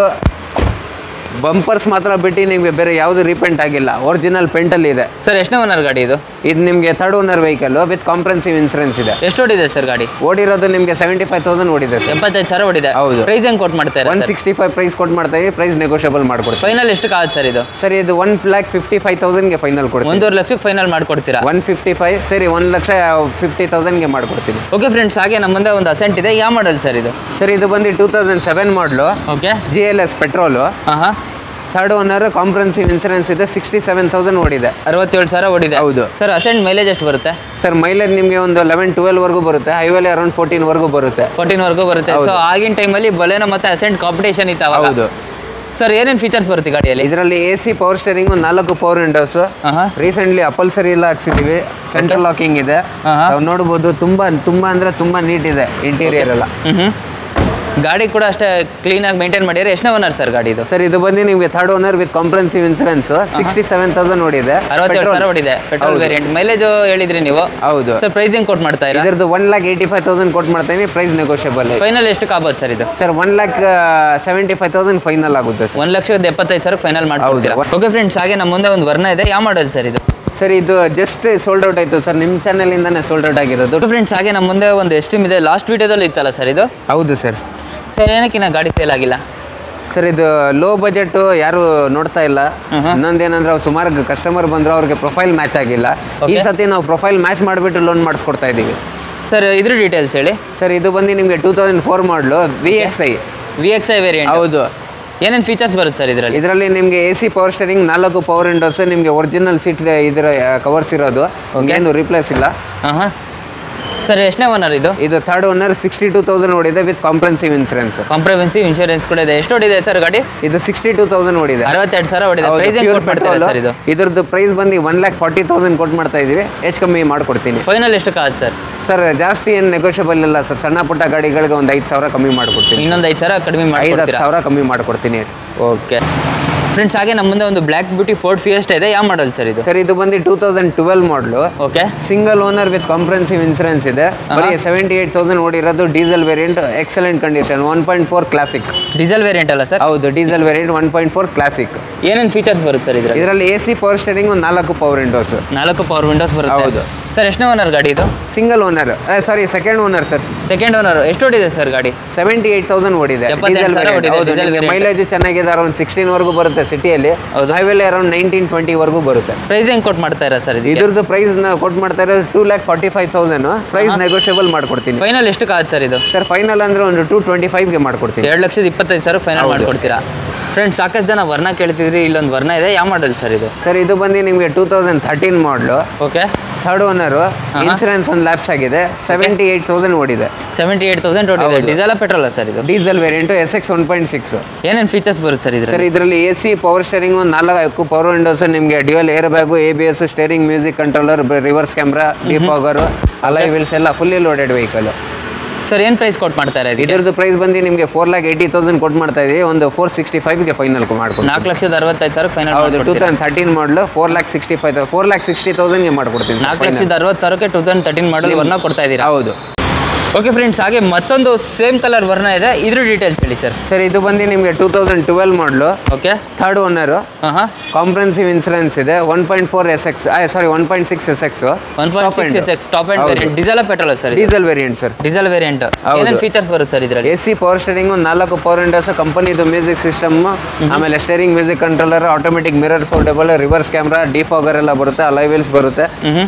ಬಂಪರ್ಸ್ ಮಾತ್ರ ಬಿಟ್ಟು ನಿಮಗೆ ಬೇರೆ ಯಾವುದು ರೀಪೇಂಟ್ ಆಗಿಲ್ಲ ಒರಿಜಿನಲ್ ಪೇಂಟಲ್ಲಿ ಇದೆ ಸರ್ ಎಷ್ಟನೇ ಓನರ್ ಗಾಡಿ ಇದು ಇದು ನಿಮಗೆ third owner vehicle with comprehensive insurance ಇದೆ ಎಷ್ಟು ಓಡಿದೆ ಸರ್ ಗಾಡಿ ಓಡಿರೋದು ನಿಮಗೆ ಸೆವೆಂಟಿ ಫೈವ್ ತೌಸಂಡ್ ಓಡಿದೆ ಸರ್ ಎಪ್ಪತ್ತೈದು ಸಾವಿರ ಓಡಿದೆ ಹೌದು. ಪ್ರೈಸ್ ಹೆಂಗ್ ಕೊಟ್ ಮಾಡ್ತಾರೆ ಒನ್ ಸಿಕ್ಸ್ಟಿ ಫೈವ್ ಪ್ರೈಸ್ ಕೊಟ್ಟು ಮಾಡ್ತಾ ಇದೀವಿ ಪ್ರೈಸ್ ನೆಗೋಷಿಯಬಲ್ ಮಾಡ್ಕೊಡ್ತೀವಿ ಫೈನಲ್ ಎಷ್ಟು ಆಗುತ್ತೆ ಸರ್ ಇದು ಸರ್ ಇದು ಒನ್ ಲ್ಯಾಕ್ ಫಿಫ್ಟಿ ಫೈವ್ ತೌಸಂಡ್ಗೆ ಫೈನಲ್ ಕೊಡ್ತೀವಿ ಒಂದೂವರೆ ಲಕ್ಷಕ್ಕೆ ಫೈನಲ್ ಮಾಡ್ಕೊಡ್ತೀರಾ ಒನ್ ಫಿಫ್ಟಿ ಫೈವ್ ಸರಿ ಒಂದು ಲಕ್ಷ ಫಿಫ್ಟಿ ತೌಸಂಡ್ಗೆ ಮಾಡ್ಕೊಡ್ತೀನಿ ಓಕೆ ಫ್ರೆಂಡ್ಸ್ ಹಾಗೆ ನಮ್ಮ ಮುಂದೆ ಒಂದು ಅಸೆಂಟ್ ಇದೆ ಯಾವ ಮಾಡಲ್ ಸರ್ ಇದು ಸರ್ ಇದು ಬಂದು two thousand seven model okay G L S petrol ಹಾಂ ಹಾಂ ಥರ್ಡ್ ಓನರ್ ಕಾಂಪ್ರೆನ್ಸಿವ್ ಇನ್ಸೂರೆನ್ಸ್ ಇದೆ ಸಿಕ್ಸ್ಟಿ ಸೆವೆನ್ ತೌಸಂಡ್ ಓಡಿದೆ ಅರವತ್ತೇಳು ಸಾವಿರ ಓಡಿದೆ ಹೌದು. ಸರ್ ಅಸೆಂಟ್ ಮೈಲೇಜ್ ಎಷ್ಟು ಬರುತ್ತೆ ಸರ್ ಮೈಲೇಜ್ ನಿಮಗೆ ಒಂದು ಲೆವೆನ್ ಟ್ವೆಲ್ ವರೆಗೂ ಬರುತ್ತೆ ಹೈವೇಲಿ ಅರೌಂಡ್ ಫೋರ್ಟೀನ್ ವರೆಗೂ ಬರುತ್ತೆ ಫೋರ್ಟೀನ್ ವರ್ಗೂ ಬರುತ್ತೆ ಸೊ ಆಗಿನ ಟೈಮಲ್ಲಿ ಬಲೇನೋ ಮತ್ತೆ ಅಸೆಂಟ್ ಕಾಂಪಿಟೇಷನ್ ಇತ್ತು ಅವಾಗ ಹೌದು ಸರ್ ಏನೇನು ಫೀಚರ್ಸ್ ಬರುತ್ತೆ ಗಾಡಿಯಲ್ಲಿ ಇದರಲ್ಲಿ ಎ ಸಿ ಪವರ್ ಸ್ಟೇರಿಂಗು ನಾಲ್ಕು ಪವರ್ ವಿಂಡೋಸ್ ಹಾಂ ಹಾಂ ರೀಸೆಂಟ್ಲಿ ಅಪಲ್ಸರಿ ಎಲ್ಲ ಹಾಕ್ಸಿದೀವಿ ಸೆಂಟ್ರಲ್ ಲಾಕಿಂಗ್ ಇದೆ ಆಹಾ. ನಾವು ನೋಡ್ಬೋದು ತುಂಬಾ ತುಂಬಾ ಅಂದ್ರೆ ತುಂಬಾ ನೀಟ್ ಇದೆ ಇಂಟೀರಿಯರ್ ಎಲ್ಲ ಹ್ಞೂ ಗಾಡಿ ಕೂಡ ಅಷ್ಟೇ ಕ್ಲೀನಾಗಿ ಮೇಂಟೈನ್ ಮಾಡಿದ್ರೆ ಎಷ್ಟನೇ ಓನರ್ ಸರ್ ಗಾಡಿ ಇದು ಸರ್ ಇದು ಬಂದು ನಿಮಗೆ third owner with comprehensive insurance sixty seven thousand ಓಡಿದೆ ಅರವತ್ತೇಳು ಸಾವಿರ ಓಡಿದೆ ಪೆಟ್ರೋಲ್ ವೇರಿಯಂಟ್ ಮೈಲೇಜ್ ಹೇಳಿದ್ರಿ ನೀವು ಹೌದು ಸರ್ ಪ್ರೈಸಿಂಗ್ ಕೊಟ್ ಮಾಡ್ತಾ ಇರಾ ಇದರದ್ದು one lakh eighty five thousand ಕೊಟ್ಟು ಮಾಡ್ತೀನಿ ಪ್ರೈಸ್ ನೆಗೋಷಿಯಬಲ್ ಫೈನಲ್ ಎಷ್ಟು ಆಗ್ಬೋದು ಸರ್ ಇದು sir one lakh seventy five thousand final ಆಗುತ್ತೆ ಸರ್ ಒಂದು ಲಕ್ಷದ ಎಪ್ಪತ್ತೈದು ಸಾವಿರ ಫೈನಲ್ ಮಾಡ್ಕೊಡ್ತೀರಾ ಹೌದು. ಓಕೆ ಫ್ರೆಂಡ್ಸ್ ಹಾಗೆ ನಮ್ಮ ಮುಂದೆ ಒಂದು ವರ್ಣ ಇದೆ ಯಾವ ಮಾಡಲ್ ಸರ್ ಇದು ಸರ್ ಇದು ಜಸ್ಟ್ ಸೋಲ್ಡ್ ಔಟ್ ಆಯಿತು ಸರ್ ನಿಮ್ಮ ಚಾನಲಿಂದನೇ ಸೋಲ್ಡ್ ಔಟ್ ಆಗಿರೋದು ಓಕೆ ಫ್ರೆಂಡ್ಸ್ ಹಾಗೆ ನಮ್ಮ ಮುಂದೆ ಒಂದು ಎಸ್ಟಿಮ್ ಇದೆ ಲಾಸ್ಟ್ ವೀಡಿಯೋದಲ್ಲಿ ಇತ್ತಲ್ಲ ಸರ್ ಇದು ಹೌದು ಸರ್ ಸರ್ ಏನಕ್ಕೆ ನಾ ಗಾಡಿ ಸೇಲ್ ಆಗಿಲ್ಲ ಸರ್ ಇದು ಲೋ ಬಜೆಟ್ ಯಾರು ನೋಡ್ತಾ ಇಲ್ಲ ಇನ್ನೊಂದೇನಂದ್ರೆ ಅವ್ರು ಸುಮಾರು ಕಸ್ಟಮರ್ ಬಂದ್ರು ಅವ್ರಿಗೆ ಪ್ರೊಫೈಲ್ ಮ್ಯಾಚ್ ಆಗಿಲ್ಲ ಈ Okay. ಸತಿ ನಾವು ಪ್ರೊಫೈಲ್ ಮ್ಯಾಚ್ ಮಾಡಿಬಿಟ್ಟು ಲೋನ್ ಮಾಡಿಸ್ಕೊಡ್ತಾ ಇದ್ದೀವಿ ಸರ್ ಇದ್ರ ಡೀಟೇಲ್ಸ್ ಹೇಳಿ ಸರ್ ಇದು ಬಂದು ನಿಮಗೆ two thousand four model V X I V X I variant ಹೌದು ಏನೇನು ಫೀಚರ್ಸ್ ಬರುತ್ತೆ ಸರ್ ಇದರಲ್ಲಿ ಇದರಲ್ಲಿ ನಿಮಗೆ ಎ ಸಿ ಪವರ್ ಸ್ಟೇರಿಂಗ್ ನಾಲ್ಕು ಪವರ್ ವಿಂಡೋಸ್ ನಿಮಗೆ ಒರಿಜಿನಲ್ ಸೀಟ್ ಇದರ ಕವರ್ಸ್ ಇರೋದು ಏನು ರಿಪ್ಲೇಸ್ ಇಲ್ಲ ಹಾಂ ಹಾಂ ಸರ್ ಎಷ್ಟನೇ ಓನರ್ ಇದು ಇದು third owner sixty two thousand ಓಡಿದೆ with comprehensive insurance comprehensive insurance ಕೂಡ ಇದೆ ಎಷ್ಟು ಓಡಿದೆ ಸರ್ ಗಾಡಿ ಇದು ಸಿಕ್ಸ್ಟಿ ಟೂ ತೌಸಂಡ್ ಓಡಿದೆ ಅರವತ್ತೆರಡು ಸಾವಿರ ಓಡಿದೆ ಹೌದು, ಪ್ರೈಸ್ pure ಕೊಟ್ಟು ಮಾಡ್ತಾರೆ petrol. ಸರ್ ಇದು ಇದ್ರದ್ದು ಪ್ರೈಸ್ ಬಂದು ಒನ್ ಲ್ಯಾಕ್ ಫಾರ್ಟಿ ತೌಸಂಡ್ ಕೊಟ್ಟು ಮಾಡ್ತಾ ಇದೀವಿ ಹೆಚ್ಚು ಕಮ್ಮಿ ಮಾಡ್ಕೊಡ್ತೀನಿ ಫೈನಲ್ ಎಷ್ಟು ಕಾದ್ ಸರ್ ಸರ್ ಜಾಸ್ತಿ ಏನು ನೆಗೋಷಿಯಬಲ್ ಇಲ್ಲ ಸರ್ ಸಣ್ಣ ಪುಟ್ಟ ಗಾಡಿಗಳಿಗೆ ಒಂದು ಐದು ಸಾವಿರ ಕಮ್ಮಿ ಮಾಡ್ಕೊಡ್ತೀನಿ ಇನ್ನೊಂದು ಐದು ಸಾವಿರ ಕಡಿಮೆ ಐದು ಹತ್ತು ಮಾಡ್ಕೊಡ್ತೀರಾ ಸಾವಿರ ಕಮ್ಮಿ ಮಾಡ್ಕೊಡ್ತೀನಿ ಓಕೆ ಫ್ರೆಂಡ್ಸ್ ಹಾಗೆ ನಮ್ಮ ಮುಂದೆ ಒಂದು ಬ್ಲ್ಯಾಕ್ ಬ್ಯೂಟಿ ಫೋರ್ಡ್ ಫಿಯೆಸ್ಟ್ ಇದೆ ಯಾವ ಮಾಡಲ್ ಸರ್ ಇದು ಸರ್ ಇದು ಬಂದು two thousand twelve model okay single owner with comprehensive insurance ಇದೆ ಬರೀ ಸೆವೆಂಟಿ ಏಟ್ ತೌಸಂಡ್ ಓಡಿರೋದು diesel variant excellent condition one point four classic diesel variant ಅಲ್ಲ ಸರ್ ಹೌದು diesel variant one point four classic ಏನೇನು features ಬರುತ್ತೆ sir ಇದರಲ್ಲಿ ಇದರಲ್ಲಿ A C power steering ಒಂದು ನಾಲ್ಕು ಪವರ್ ವಿಂಡೋಸ್ ನಾಲ್ಕು ಪವರ್ ವಿಂಡೋಸ್ ಬರುತ್ತೆ ಹೌದು. ಸರ್ ಎಷ್ಟನೇ ಓನರ್ ಗಾಡಿ ಇದು single owner sorry second owner sir second owner ಎಷ್ಟು ಓಡಿದೆ ಸರ್ ಗಾಡಿ ಸೆವೆಂಟಿ ಏಟ್ ತೌಸಂಡ್ ಓಡಿದೆ ಎಪ್ಪತ್ತೆಂಟು ಸಾವಿರ ಓಡಿದೆ, diesel variant. ಮೈಲೇಜ್ ಚೆನ್ನಾಗಿದೆ ಅರೌಂಡ್ ಸಿಕ್ಸ್ಟೀನ್ ವರೆಗೂ ಬರುತ್ತೆ ಸಿಟಿಯಲ್ಲಿ ಹೌದು. ಹೈವೇಲಿ ಅರೌಂಡ್ ನೈನ್ಟೀನ್ ಟ್ವೆಂಟಿ ವರೆಗೂ ಬರುತ್ತೆ ಪ್ರೈಸ್ ಹೆಂಗೆ ಕೊಟ್ಟು ಮಾಡ್ತಾ ಇರ ಸರ್ ಇದಕ್ಕೆ ಇದ್ರದ್ದು ಪ್ರೈಸ್ ಕೊಟ್ಟು ಮಾಡ್ತಾ ಇರೋದು two lakh forty five thousand price negotiable ಮಾಡ್ಕೊಡ್ತೀನಿ ಫೈನಲ್ ಎಷ್ಟು ಕಾದ್ ಸರ್ ಇದು ಸರ್ ಫೈನಲ್ ಅಂದ್ರೆ ಒಂದು ಟೂ ಟ್ವೆಂಟಿ ಫೈವ್ಗೆ ಮಾಡ್ಕೊಡ್ತೀನಿ ಎರಡು ಲಕ್ಷದ ಇಪ್ಪತ್ತೈದು ಸಾವಿರ ಫೈನಲ್ ಹೌದು. ಮಾಡ್ಕೊಡ್ತೀರಾ ಫ್ರೆಂಡ್ಸ್ ಸಾಕಷ್ಟು ಜನ ವರ್ಣ ಕೇಳ್ತಿದ್ರಿ ಇಲ್ಲೊಂದು ವರ್ಣ ಇದೆ ಯಾವ ಮಾಡಲ್ ಸರ್ ಇದು ಸರ್ ಇದು ಬಂದು ನಿಮಗೆ two thousand thirteen model okay third owner insurance ಒಂದು ಲ್ಯಾಪ್ಸ್ ಆಗಿದೆ ಸೆವೆಂಟಿ ಏಟ್ ತೌಸಂಡ್ ಓಡಿದೆ ಸೆವೆಂಟಿ ಏಟ್ ತೌಸಂಡ್ ಓಡಿದೆ ಹೌದು. ಡೀಸೆಲ್ ಪೆಟ್ರೋಲ್ ಸರ್ ಇದು diesel variant S X one point six ಏನೇನು ಫೀಚರ್ಸ್ ಬರುತ್ತೆ ಸರ್ ಸರ್ ಇದ್ರಲ್ಲಿ ಇದರಲ್ಲಿ ಎ ಸಿ ಪವರ್ ಸ್ಟೇರಿಂಗ್ ಒಂದು ನಾಲ್ಕು ಪವರ್ ವಿಂಡೋಸ್ ನಿಮಗೆ dual air bag A B S steering music controller reverse camera defogger alloy wheels ಎಲ್ಲ fully loaded vehicle sir ಏನು price ಕೊಟ್ಟು ಮಾಡ್ತಾ ಇರೋದು ಇದಕ್ಕೆ ಇದ್ರದ್ದು ಪ್ರೈಸ್ ಬಂದು ನಿಮಗೆ ಫೋರ್ ಲ್ಯಾಕ್ ಏಯ್ಟಿ ತೌಸಂಡ್ ಕೊಟ್ಟು ಮಾಡ್ತಾ ಇದೀವಿ ಒಂದು ಫೋರ್ ಸಿಕ್ಸ್ಟಿ ಫೈವ್ಗೆ ಫೈನಲ್ ಮಾಡ್ಕೊಡ್ತೀನಿ ನಾಲ್ಕು ಲಕ್ಷದ ಅರವತ್ತೈದು ಸಾವಿರ ಫೈನಲ್ ಹೌದು two thousand thirteen model four lakh sixty five four lakh sixty ತೌಸಂಡ್ಗೆ ಮಾಡ್ಕೊಡ್ತೀನಿ ನಾಲ್ಕು ಲಕ್ಷದ ಅರವತ್ತು ಸಾವಿರಕ್ಕೆ ಟೂ ತೌಸಂಡ್ ತರ್ಟೀನ್ ಮಾಡಲ್ ವರ್ಣ ಕೊಡ್ತಾ ಇದ್ದೀರಾ ಹೌದು ಓಕೆ ಫ್ರೆಂಡ್ಸ್ ಹಾಗೆ ಮತ್ತೊಂದು ಸೇಮ್ ಕಲರ್ ವರ್ಣ ಇದೆ ಇದ್ರ ಡೀಟೇಲ್ಸ್ ಹೇಳಿ ಸರ್ ಸರ್ ಇದು ಬಂದು ನಿಮಗೆ two thousand twelve model okay third owner ಹಾಂ ಹಾಂ ಕಾಂಪ್ರೆನ್ಸಿವ್ ಇನ್ಸೂರೆನ್ಸ್ ಇದೆ one point four S X sorry one point six S X one point six S X top and ಹೌದು. Variant diesel petrol sir diesel variant sir diesel variant ಹೌದು. ಏನೇನು features ಬರುತ್ತೆ sir ಇದರಲ್ಲಿ A C power steering ಒಂದು ನಾಲ್ಕು power windows ಕಂಪನಿದು music system ಆಮೇಲೆ steering music controller automatic mirror foldable reverse camera defogger ಎಲ್ಲ ಬರುತ್ತೆ ಅಲೈ ವೀಲ್ಸ್ ಬರುತ್ತೆ ಹ್ಞೂ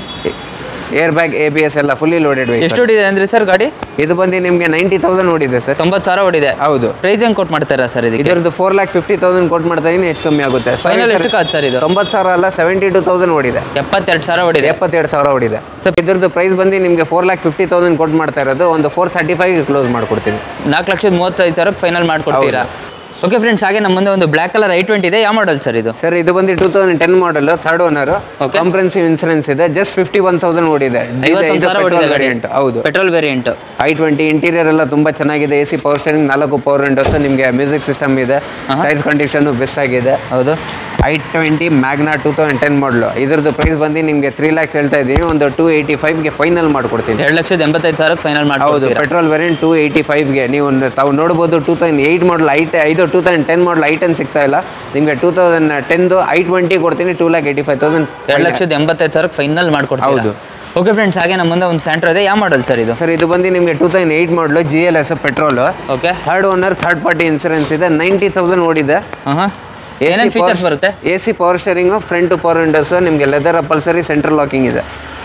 airbag A B S ಎಲ್ಲ ಫುಲ್ಲಿ ಲೋಡೆಡ್ ಎಷ್ಟು ಓಡಿದೆ ಅಂದ್ರೆ ಸರ್ ಗಾಡಿ ಇದು ಬಂದು ನಿಮಗೆ ನೈಂಟಿ ತೌಸಂಡ್ ಓಡಿದೆ ಸರ್ ತೊಂಬತ್ತು ಸಾವಿರ ಓಡಿದೆ ಹೌದು ಪ್ರೈಸ್ ಹೆಂಗೆ ಕೊಟ್ಟು ಮಾಡ್ತಾರಾ ಸರ್ ಇದಕ್ಕೆ ಇದರದ್ದು ಫೋರ್ ಲ್ಯಾಕ್ ಫಿಫ್ಟಿ ತೌಸಂಡ್ ಕೊಟ್ಟು ಮಾಡ್ತಾ ಇದೀನಿ ಹೆಚ್ಚು ಕಮ್ಮಿ ಆಗುತ್ತೆ ಫೈನಲ್ ಎಷ್ಟು ಕಾದ್ ಸರ್ ಇದು ತೊಂಬತ್ತು ಸಾವಿರ ಅಲ್ಲ ಸೆವೆಂಟಿ ಟೂ ತೌಸಂಡ್ ಓಡಿದೆ ಎಪ್ಪತ್ತೆರಡು ಸಾವಿರ ಓಡಿದೆ ಎಪ್ಪತ್ತೆರಡು ಸಾವಿರ ಓಡಿದೆ ಸೊ ಇದ್ರದ್ದು ಪ್ರೈಸ್ ಬಂದು ನಿಮಗೆ ಫೋರ್ ಲ್ಯಾಕ್ ಫಿಫ್ಟಿ ತೌಸಂಡ್ ಕೊಟ್ಟು ಮಾಡ್ತಾ ಇರೋದು ಒಂದು ಫೋರ್ ತರ್ಟಿ ಫೈವ್ಗೆ ಕ್ಲೋಸ್ ಮಾಡ್ಕೊಡ್ತೀನಿ ನಾಲ್ಕು ಲಕ್ಷದ ಮೂವತ್ತೈದು ಸಾವಿರ ಫೈನಲ್ ಮಾಡ್ಕೊಡ್ತೀರಾ ಓಕೆ ಫ್ರೆಂಡ್ಸ್ ಹಾಗೆ ನಮ್ಮ ಮುಂದೆ ಒಂದು ಬ್ಲ್ಯಾಕ್ ಕಲರ್ ಐ ಟ್ವೆಂಟಿ ಇದೆ ಯಾವ ಮಾಡಲ್ ಸರ್ ಇದು ಸರ್ ಇದು ಬಂದು two thousand ten model third owner Okay. Comprehensive insurance ಇದೆ ಜಸ್ಟ್ ಫಿಫ್ಟಿ ಒನ್ ತೌಸಂಡ್ ಓಡಿದೆ ಐವತ್ತೊಂದು ಸಾವಿರ ಹೊಡಿದೆ ಗಾಡಿ ವೇರಿಯಂಟ್ ಹೌದು petrol variant i twenty interior ಎಲ್ಲ ತುಂಬಾ ಚೆನ್ನಾಗಿದೆ ಎ ಸಿ ಪವರ್ ಸ್ಟೇರಿಂಗ್ ನಾಲ್ಕು ಪವರ್ ವಿಂಡೋಸ್ ನಿಮಗೆ ಮ್ಯೂಸಿಕ್ ಸಿಸ್ಟಮ್ ಇದೆ ಟೈರ್ ಕಂಡೀಷನ್ ಬೆಸ್ಟ್ ಆಗಿದೆ ಹೌದು i twenty magna two thousand ten model ಇದ್ರದ್ದು ಪ್ರೈಸ್ ಬಂದು ನಿಮಗೆ ತ್ರೀ ಲ್ಯಾಕ್ಸ್ ಹೇಳ್ತಾ ಇದ್ದೀನಿ ಒಂದು ಟೂ ಏಯ್ಟಿ ಫೈವ್ಗೆ ಫೈನಲ್ ಮಾಡ್ಕೊಡ್ತೀನಿ ಎರಡು ಲಕ್ಷದ ಎಂಬತ್ತೈದು ಸಾವಿರಕ್ಕೆ ಫೈನಲ್ ಹೌದು ಮಾಡ್ಬೋದು ಪೆಟ್ರೋಲ್ ವೇರಿಯಂಟ್ ಟೂ ಏಯ್ಟಿ ಫೈವ್ಗೆ ನೀವು ಒಂದು ತಾವು ನೋಡ್ಬೋದು two thousand eight model i ಇದು two thousand ten model i ten ಸಿಗ್ತಾ ಇಲ್ಲ ನಿಮಗೆ ಟೂ ತೌಸಂಡ್ ಟೆನ್ದು ಐ ಟ್ವೆಂಟಿ ಕೊಡ್ತೀನಿ two lakh eighty five thousand ಎರಡು ಲಕ್ಷದ ಎಂಬತ್ತೈದು ಸಾವಿರಕ್ಕೆ ಫೈನಲ್ ಮಾಡ್ಕೊಡ್ತೀವಿ ಹೌದು. ಓಕೆ ಫ್ರೆಂಡ್ಸ್ ಹಾಗೆ ನಮ್ಮ ಮುಂದೆ ಒಂದು ಸ್ಯಾಂಟ್ರೋ ಇದೆ ಯಾವ ಮಾಡಲ್ ಸರ್ ಇದು ಸರ್ ಇದು ಬಂದು ನಿಮಗೆ two thousand eight model G L S petrol okay third owner third party insurance ಇದೆ ನೈಂಟಿ ತೌಸಂಡ್ ಓಡಿದೆ ಹಾಂ ಏನೇನು ಫೀಚರ್ಸ್ ಬರುತ್ತೆ A C power steering front power windows ನಿಮಗೆ ಲೆದರ್ ಅಪಲ್ಸರಿ ಸೆಂಟ್ರಲ್ ಲಾಕಿಂಗ್ ಇದೆ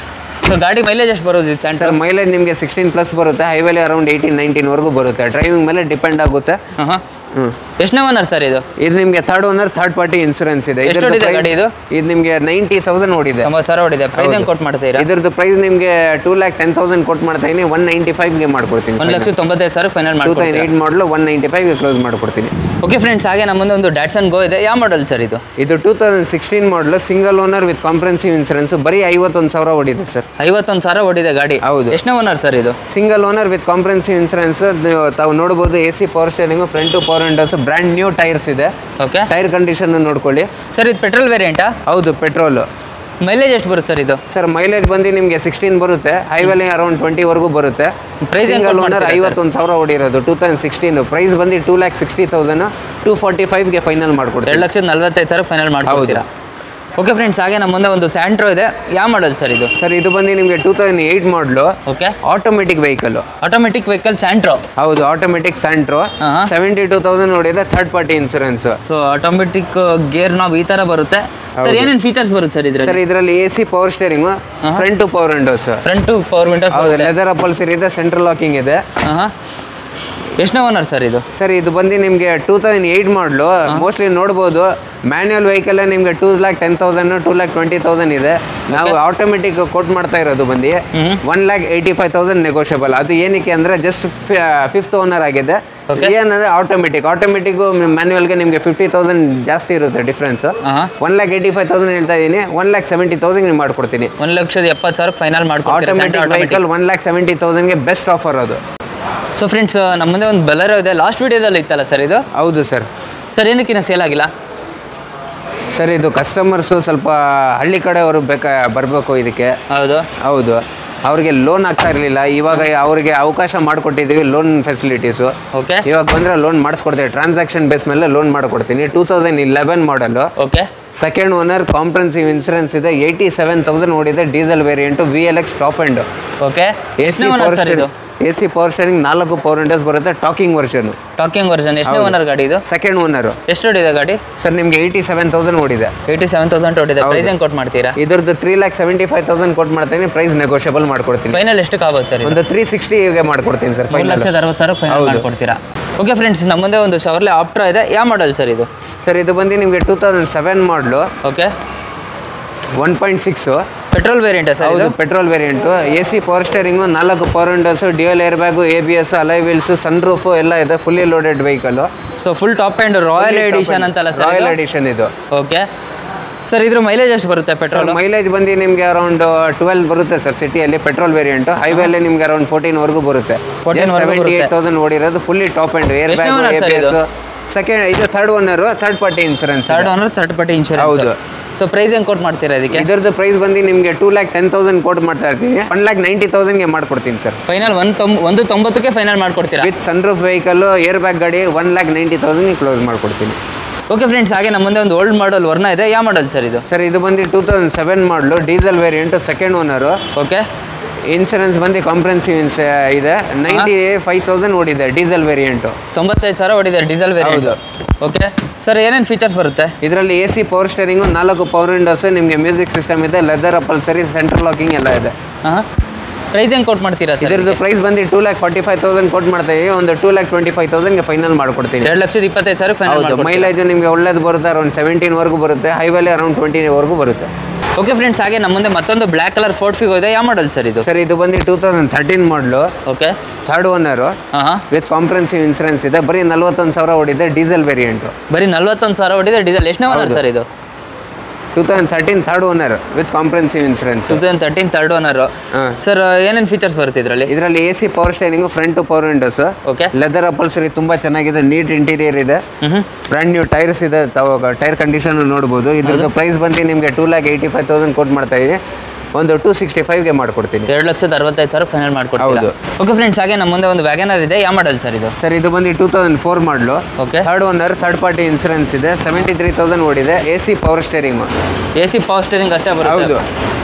ಸೊ ಗಾಡಿ ಮೈಲೇಜ್ ಎಷ್ಟು ಬರೋದು ಇದು ಸ್ಯಾಂಟ್ರೋ ಸರ್ ಮೈಲೇಜ್ ನಿಮಗೆ ಸಿಕ್ಸ್ಟೀನ್ ಪ್ಲಸ್ ಬರುತ್ತೆ ಹೈವೇಲಿ ಅರೌಂಡ್ ಏಯ್ಟೀನ್ ನೈನ್ಟೀನ್ವರೆಗೂ ಬರುತ್ತೆ ಡ್ರೈವಿಂಗ್ ಮೇಲೆ ಡಿಪೆಂಡ್ ಆಗುತ್ತೆ ಹಾಂ ಹಾಂ ಹ್ಞೂ ಎಷ್ಟನೇ ಓನರ್ ಸರ್ ಇದು ಇದು ನಿಮಗೆ third owner third party insurance ಇದೆ ಎಷ್ಟು ಇದ್ರದ್ದು ಓಡಿದೆ price- ಗಾಡಿ ಇದು? ಇದು ನಿಮಗೆ ನೈಂಟಿ ತೌಸಂಡ್ ಓಡಿದೆ ತೊಂಬತ್ತು ಸಾವಿರ ಹೊಡಿದೆ ಪ್ರೈಸ್ ಹೆಂಗೆ ಕೊಟ್ಟು ಮಾಡ್ತೀರಾ ಇದ್ರದ್ದು ಪ್ರೈಸ್ ನಿಮಗೆ ಟೂ ಲ್ಯಾಕ್ ಟೆನ್ ತೌಸಂಡ್ ಕೊಟ್ಟು ಮಾಡ್ತಾ ಇದೀನಿ ಒನ್ ನೈಂಟಿ ಫೈವ್ಗೆ ಮಾಡ್ಕೊಡ್ತೀನಿ ಒಂದು ಲಕ್ಷ ತೊಂಬತ್ತೈದು ಸಾವಿರ ಫೈನಲ್ ಟೂ ಮಾಡ್ಕೊಡ್ತೀರಾ thousand eight model one ninety ಫೈವ್ಗೆ ಕ್ಲೋಸ್ ಮಾಡ್ಕೊಡ್ತೀನಿ ಓಕೆ ಫ್ರೆಂಡ್ಸ್ ಹಾಗೆ ನಮ್ಮೊಂದು ಒಂದು ಡ್ಯಾಟ್ಸನ್ ಗೋ ಇದೆ ಯಾವ ಮಾಡಲ್ ಸರ್ ಇದು ಇದು two thousand sixteen model single owner with comprehensive insurance ಬರೀ ಐವತ್ತೊಂದು ಸಾವಿರ ಓಡಿದೆ ಸರ್ ಐವತ್ತೊಂದು ಸಾವಿರ ಓಡಿದೆ ಗಾಡಿ ಹೌದು. ಎಷ್ಟನೇ ಓನರ್ ಸರ್ ಇದು single owner with comprehensive insurance ತಾವು ನೋಡ್ಬೋದು A C power steering front power windows brand new tyres ಇದೆ ಓಕೆ ಟೈರ್ ಕಂಡೀಷನ್ ನೋಡ್ಕೊಳ್ಳಿ ಸರ್ ಇದು ಪೆಟ್ರೋಲ್ ವೇರಿಯಂಟಾ ಹೌದು ಪೆಟ್ರೋಲು ಮೈಲೇಜ್ ಎಷ್ಟು ಬರುತ್ತೆ ಸರ್ ಇದು ಸರ್ ಮೈಲೇಜ್ ಬಂದು ನಿಮಗೆ ಸಿಕ್ಸ್ಟೀನ್ ಬರುತ್ತೆ ಹೈವೇಲಿ ಅರೌಂಡ್ ಟ್ವೆಂಟಿವರೆಗೂ ಬರುತ್ತೆ Price ಹೆಂಗ್ ಸಿಂಗಲ್ ಕೊಟ್ ಓನರ್ ಮಾಡ್ತೀರಾ sir? ಐವತ್ತೊಂದು ಸಾವಿರ ಓಡಿರೋದು ಟೂ ತೌಸಂಡ್ ಸಿಕ್ಸ್ಟೀನ್ ಪ್ರೈಸ್ ಬಂದು two lakh sixty thousand two forty ಫೈವ್ಗೆ ಫೈನಲ್ ಎರಡು ಮಾಡ್ಕೊಡ್ತೀನಿ ಲಕ್ಷದ ನಲ್ವತ್ತೈದು ಸಾವಿರ ಫೈನಲ್ ಮಾಡ್ಕೊಡ್ತೀರಾ ಓಕೆ ಫ್ರೆಂಡ್ಸ್ ಹಾಗೆ ನಮ್ಮ ಮುಂದೆ ಒಂದು ಸ್ಯಾಂಟ್ರೋ ಇದೆ ಯಾವ ಮಾಡಲ್ ಸರ್ ಇದು ಸರ್ ಇದು ಬಂದು ನಿಮಗೆ two thousand eight model okay automatic vehicle automatic vehicle Santro ಹೌದು ಆಟೋಮೆಟಿಕ್ ಸ್ಯಾಂಟ್ರೋ ಹಾ. ಸೆವೆಂಟಿ ಟೂ ತೌಸಂಡ್ ನೋಡಿದೆ third party insurance so automatic gear ನಾವು ಈ ಥರ ಬರುತ್ತೆ ಸರ್ ಏನೇನು ಫೀಚರ್ಸ್ ಬರುತ್ತೆ ಸರ್ ಸರ್ ಇದರಲ್ಲಿ ಇದರಲ್ಲಿ A C power steering front two power windows front two power windows ಹೌದು ಬರುತ್ತೆ ಲೆದರ್ ಅಪಲ್ಸರ್ ಇದೆ ಸೆಂಟ್ರಲ್ ಲಾಕಿಂಗ್ ಇದೆ ಹಾಂ ಹಾಂ ಎಷ್ಟನೇ ಓನರ್ ಸರ್ ಇದು ಸರ್ ಇದು ಬಂದು ನಿಮಗೆ two thousand eight model mostly ನೋಡ್ಬೋದು ಮ್ಯಾನ್ಯುವಲ್ ವೆಹಿಕಲ್ ನಿಮಗೆ two lac ten thousand two lakh twenty thousand ಇದೆ ನಾವು ಆಟೋಮೆಟಿಕ್ ಕೊಟ್ ಮಾಡ್ತಾ ಇರೋದು ಬಂದು one lakh eighty five thousand negotiable ಅದು ಏನಕ್ಕೆ ಅಂದರೆ ಜಸ್ಟ್ ಫಿಫ್ತ್ ಓನರ್ ಆಗಿದೆ ಏನಂದ್ರೆ ಆಟೋಮೆಟಿಕ್ ಆಟೋಮೆಟಿಕ್ ಮ್ಯಾನ್ಯುವಲ್ಗೆ ನಿಮಗೆ ಫಿಫ್ಟಿ ತೌಸಂಡ್ ಜಾಸ್ತಿ ಇರುತ್ತೆ ಡಿಫ್ರೆನ್ಸ್ ಹಾಂ one lakh eighty five thousand ಹೇಳ್ತಾ ಇದ್ದೀನಿ ಒನ್ ಲ್ಯಾಕ್ ಸೆವೆಂಟಿ ತೌಸಂಡ್ ನೀವು ಮಾಡ್ಕೊಡ್ತೀನಿ ಒಂದು ಲಕ್ಷದ ಎಪ್ಪತ್ತು ಸಾವಿರಕ್ಕೆ ಫೈನಲ್ ಮಾಡ್ಕೊಡ್ತೀರಾ automatic vehicle one lakh seventy ತೌಸಂಡ್ಗೆ ಬೆಸ್ಟ್ ಆಫರ್ ಅದು ಸೊ ಫ್ರೆಂಡ್ಸ್ ನಮ್ಮ ಮುಂದೆ ಒಂದು ಬೆಲರೋ ಇದೆ ಲಾಸ್ಟ್ ವಿಡಿಯೋದಲ್ಲಿ ಇತ್ತಲ್ಲ ಸರ್ ಇದು ಹೌದು ಸರ್ ಸರ್ ಏನಕ್ಕಿನ್ನ ಸೇಲ್ ಆಗಿಲ್ಲ ಸರ್ ಇದು ಕಸ್ಟಮರ್ಸು ಸ್ವಲ್ಪ ಹಳ್ಳಿ ಕಡೆಯವರು ಬೇಕಾ ಬರಬೇಕು ಇದಕ್ಕೆ ಹೌದು ಹೌದು ಅವ್ರಿಗೆ ಲೋನ್ ಆಗ್ತಾ ಇರಲಿಲ್ಲ ಇವಾಗ ಅವ್ರಿಗೆ ಅವಕಾಶ ಮಾಡಿಕೊಟ್ಟಿದ್ದೀವಿ ಲೋನ್ ಫೆಸಿಲಿಟೀಸು ಓಕೆ ಇವಾಗ ಬಂದರೆ ಲೋನ್ ಮಾಡಿಸ್ಕೊಡ್ತೀವಿ ಟ್ರಾನ್ಸಾಕ್ಷನ್ ಬೇಸ್ ಮೇಲೆ ಲೋನ್ ಮಾಡಿಕೊಡ್ತೀನಿ two thousand eleven model okay second owner comprehensive insurance ಇದೆ ಏಯ್ಟಿ ಸೆವೆನ್ ತೌಸಂಡ್ ಓಡಿದೆ diesel variant V L X top end okay A C ಎಷ್ಟನೇ ಓನರ್ ಪವರ್ ಸರ್ ಇದು A C power steering ನಾಲ್ಕು power windows ಬರುತ್ತೆ talking version talking version ಎಷ್ಟನೇ owner ಗಾಡಿ ಇದು second owner ಎಷ್ಟು ಹೊಡಿದೆ ಗಾಡಿ ಸರ್ ನಿಮಗೆ ಏಯ್ಟಿ ಸೆವೆನ್ ತೌಸಂಡ್ ಓಡಿದೆ ಏಯ್ಟಿ ಸೆವೆನ್ ತೌಸಂಡ್ ಹೊಡಿದೆ ಪ್ರೈಸ್ ಹೆಂಗೆ ಕೊಟ್ಟು ಮಾಡ್ತೀರಾ ಇದ್ರದ್ದು three lakh seventy five thousand ಕೊಟ್ಟು ಮಾಡ್ತೀನಿ ಪ್ರೈಸ್ ನೆಗೋಷಿಯಬಲ್ ಮಾಡ್ಕೊಡ್ತೀನಿ ಫೈನಲ್ ಎಷ್ಟಕ್ಕೆ ಆಗುತ್ತೆ ಸರ್ ಇದು ಒಂದು ತ್ರೀ ಸಿಕ್ಸ್ಟಿಗೆ ಮಾಡ್ಕೊಡ್ತೀನಿ ಸರ್ ಮೂರು ಫೈನಲ್ ಲಕ್ಷದ ಅರವತ್ತು ಸಾವಿರ ಫೈನಲ್ ಹೌದು. ಮಾಡ್ಕೊಡ್ತೀರಾ ಓಕೆ ಫ್ರೆಂಡ್ಸ್ ನಮ್ಮ ಮುಂದೆ ಒಂದು ಶವರ್ಲೆ ಆಪ್ಟ್ರಾ ಇದೆ ಯಾವ ಮಾಡಲ್ ಸರ್ ಇದು ಸರ್ ಇದು ಬಂದು ನಿಮಗೆ two thousand seven model okay one point six petrol ವೇರಿಯಂಟಾ ಸರ್ ಹೌದು ಇದು petrol variant A C power steering ನಾಲ್ಕು power windows dual air bag A B S alloy wheels sunroof ಎಲ್ಲ ಇದೆ fully loaded vehicle so full top end royal edition ಅಂತಲ್ಲ sir royal edition ಇದು okay sir ಇದ್ರ mileage ಎಷ್ಟು ಬರುತ್ತೆ petrol mileage ಬಂದು ನಿಮಗೆ ಅರೌಂಡ್ ಟ್ವೆಲ್ ಬರುತ್ತೆ ಸರ್ ಸಿಟಿಯಲ್ಲಿ ಪೆಟ್ರೋಲ್ ವೇರಿಯಂಟು ಹೈವೇಲಿ ನಿಮ್ಗೆ ಅರೌಂಡ್ ಫೋರ್ಟೀನ್ ವರ್ಗೂ ಬರುತ್ತೆ 14 ವರೆಗೂ ಸೆವೆಂಟಿ ಏಟ್ ಬರುತ್ತೆ. ತೌಸಂಡ್ ಓಡಿರೋದು ಫುಲ್ಲಿ ಟಾಪ್ ಎಂಡ್ ಏರ್ ಎಷ್ಟನೇ bag owner A sir B ಇದು? ಎಸ್ ಸೆಕೆಂಡ್ ಇದು third owner third party insurance third owner third party insurance ಹೌದು. ಸೊ ಪ್ರೈಸ್ ಹೆಂಗೆ ಕೊಟ್ಟು ಮಾಡ್ತೀರಾ ಅದಕ್ಕೆ ಇದರದ್ದು ಪ್ರೈಸ್ ಬಂದು ನಿಮಗೆ two lac ten thousand quote ಮಾಡ್ತಾ ಇರ್ತೀನಿ ಒನ್ ಲ್ಯಾಕ್ ನೈಂಟಿ ತೌಸಂಡ್ಗೆ ಮಾಡ್ಕೊಡ್ತೀನಿ ಸರ್ ಫೈನಲ್ ಒಂದು ತೊಂಬ ಒಂದು ತೊಂಬತ್ತಕ್ಕೆ ಫೈನಲ್ ಮಾಡ್ಕೊಡ್ತೀರಾ with sunroof vehicle airbag ಗಾಡಿ ಒನ್ ಲ್ಯಾಕ್ ನೈಂಟಿ ತೌಸಂಡ್ಗೆ ಕ್ಲೋಸ್ ಮಾಡ್ಕೊಡ್ತೀನಿ ಓಕೆ ಫ್ರೆಂಡ್ಸ್ ಹಾಗೆ ನಮ್ಮ ಮುಂದೆ ಒಂದು ಓಲ್ಡ್ ಮಾಡಲ್ ವರ್ನ ಇದೆ ಯಾವ ಮಾಡಲ್ ಸರ್ ಇದು ಸರ್ ಇದು ಬಂದು two thousand seven model diesel variant second owner okay insurance ಬಂದು ಕಾಂಪ್ರೆನ್ಸಿವ್ ಇನ್ಸ್ ಇದೆ ನೈಂಟಿ ಫೈವ್ ತೌಸಂಡ್ ಓಡಿದೆ ಡೀಸೆಲ್ ವೇರಿಯಂಟು ತೊಂಬತ್ತೈದು ಸಾವಿರ ಹೊಡಿದೆ ಡೀಸೆಲ್ ವೇರಿಯಂಟ್ ಓಕೆ ಸರ್ ಏನೇನು ಫೀಚರ್ಸ್ ಬರುತ್ತೆ ಇದರಲ್ಲಿ ಎ ಸಿ ಪವರ್ ಸ್ಟೇರಿಂಗು ನಾಲ್ಕು ಪವರ್ ವಿಂಡೋಸ್ ನಿಮಗೆ ಮ್ಯೂಸಿಕ್ ಸಿಸ್ಟಮ್ ಇದೆ ಲೆದರ್ ಅಪಲ್ಸರಿ ಸೆಂಟ್ರಲ್ ಲಾಕಿಂಗ್ ಎಲ್ಲ ಇದೆ ಹಾಂ ಪ್ರೈಸ್ ಹೆಂಗೆ ಕೊಟ್ಟು ಮಾಡ್ತೀರಾ ಸರ್ ಇದರದ್ದು ಪ್ರೈಸ್ ಬಂದು two lakh forty five thousand ಕೊಟ್ಟು ಮಾಡ್ತಾ ಇದೀವಿ ಒಂದು ಟೂ ಲ್ಯಾಕ್ ಟ್ವೆಂಟಿ ಫೈವ್ ತೌಸಂಡ್ಗೆ ಫೈನಲ್ ಮಾಡ್ಕೊಡ್ತೀನಿ ಎರಡು ಲಕ್ಷದ ಇಪ್ಪತ್ತೈದು ಸಾವಿರ ಫೈನಲ್ ಹೌದು ಮೈಲೇಜ್ ನಿಮಗೆ ಒಳ್ಳೇದು ಬರುತ್ತೆ ಅರೌಂಡ್ ಸೆವೆಂಟೀನ್ ವರ್ಗೂ ಬರುತ್ತೆ ಹೈವೇಲಿ ಅರೌಂಡ್ ಟ್ವೆಂಟಿವರೆಗೂ ಬರುತ್ತೆ ಓಕೆ ಫ್ರೆಂಡ್ಸ್ ಹಾಗೆ ನಮ್ಮ ಮುಂದೆ ಮತ್ತೊಂದು ಬ್ಲ್ಯಾಕ್ ಕಲರ್ ಫೋರ್ಟ್ ಫಿಗೋ ಇದೆ ಯಾವ ಮಾಡಲ್ ಸರ್ ಇದು ಸರ್ ಇದು ಬಂದು two thousand thirteen model okay third owner ಹಾಂ ಹಾಂ ವಿತ್ ಕಾಂಪ್ರೆನ್ಸಿವ್ ಇನ್ಸೂರೆನ್ಸ್ ಇದೆ ಬರೀ ನಲ್ವತ್ತೊಂದು ಸಾವಿರ ಓಡಿದೆ ಡೀಸೆಲ್ ವೇರಿಯಂಟು ಬರೀ ನಲ್ವತ್ತೊಂದು ಸಾವಿರ ಹೊಡಿದೆ ಡೀಸೆಲ್ ಎಷ್ಟನೇ ಓನರ್ ಸರ್ ಇದು two thousand thirteen third owner with comprehensive insurance two thousand thirteen third owner ಹಾಂ ಸರ್ ಏನೇನು ಫೀಚರ್ಸ್ ಬರುತ್ತೆ ಇದರಲ್ಲಿ ಇದರಲ್ಲಿ A C power steering front two power windows okay leather upholstery ತುಂಬಾ ಚೆನ್ನಾಗಿದೆ ನೀಟ್ ಇಂಟೀರಿಯರ್ ಇದೆ ಹ್ಞೂ ಬ್ರ್ಯಾಂಡ್ ನ್ಯೂ ಟೈರ್ಸ್ ಇದೆ ತಾವಾಗ ಟೈರ್ ಕಂಡೀಷನ್ ನೋಡ್ಬೋದು ಇದ್ರದ್ದು ಪ್ರೈಸ್ ಬಂದು ನಿಮಗೆ two lakh eighty five thousand ಕೊಟ್ಟು ಮಾಡ್ತಾ ಇದ್ದೀನಿ ಒಂದು ಟೂ ಸಿಕ್ಸ್ಟಿ ಫೈವ್ಗೆ ಮಾಡ್ಕೊಡ್ತೀನಿ ಎರಡು ಲಕ್ಷದ ಅರವತ್ತೈದು ಸಾವಿರ ಫೈನಲ್ ಮಾಡ್ಕೊಡ್ತೀರಾ ಹೌದು. ಓಕೆ ಫ್ರೆಂಡ್ಸ್ ಹಾಗೆ ನಮ್ಮ ಮುಂದೆ ಒಂದು ವ್ಯಾಗನರ್ ಇದೆ ಯಾವ ಮಾಡಲ್ ಸರ್ ಇದು ಸರ್ ಇದು ಬಂದು two thousand four model okay third owner third party insurance ಇದೆ ಸೆವೆಂಟಿ ತ್ರೀ ತೌಸಂಡ್ ಓಡಿದೆ A C power steering A C power steering ಅಷ್ಟೇ ಬರುತ್ತೆ ಹೌದು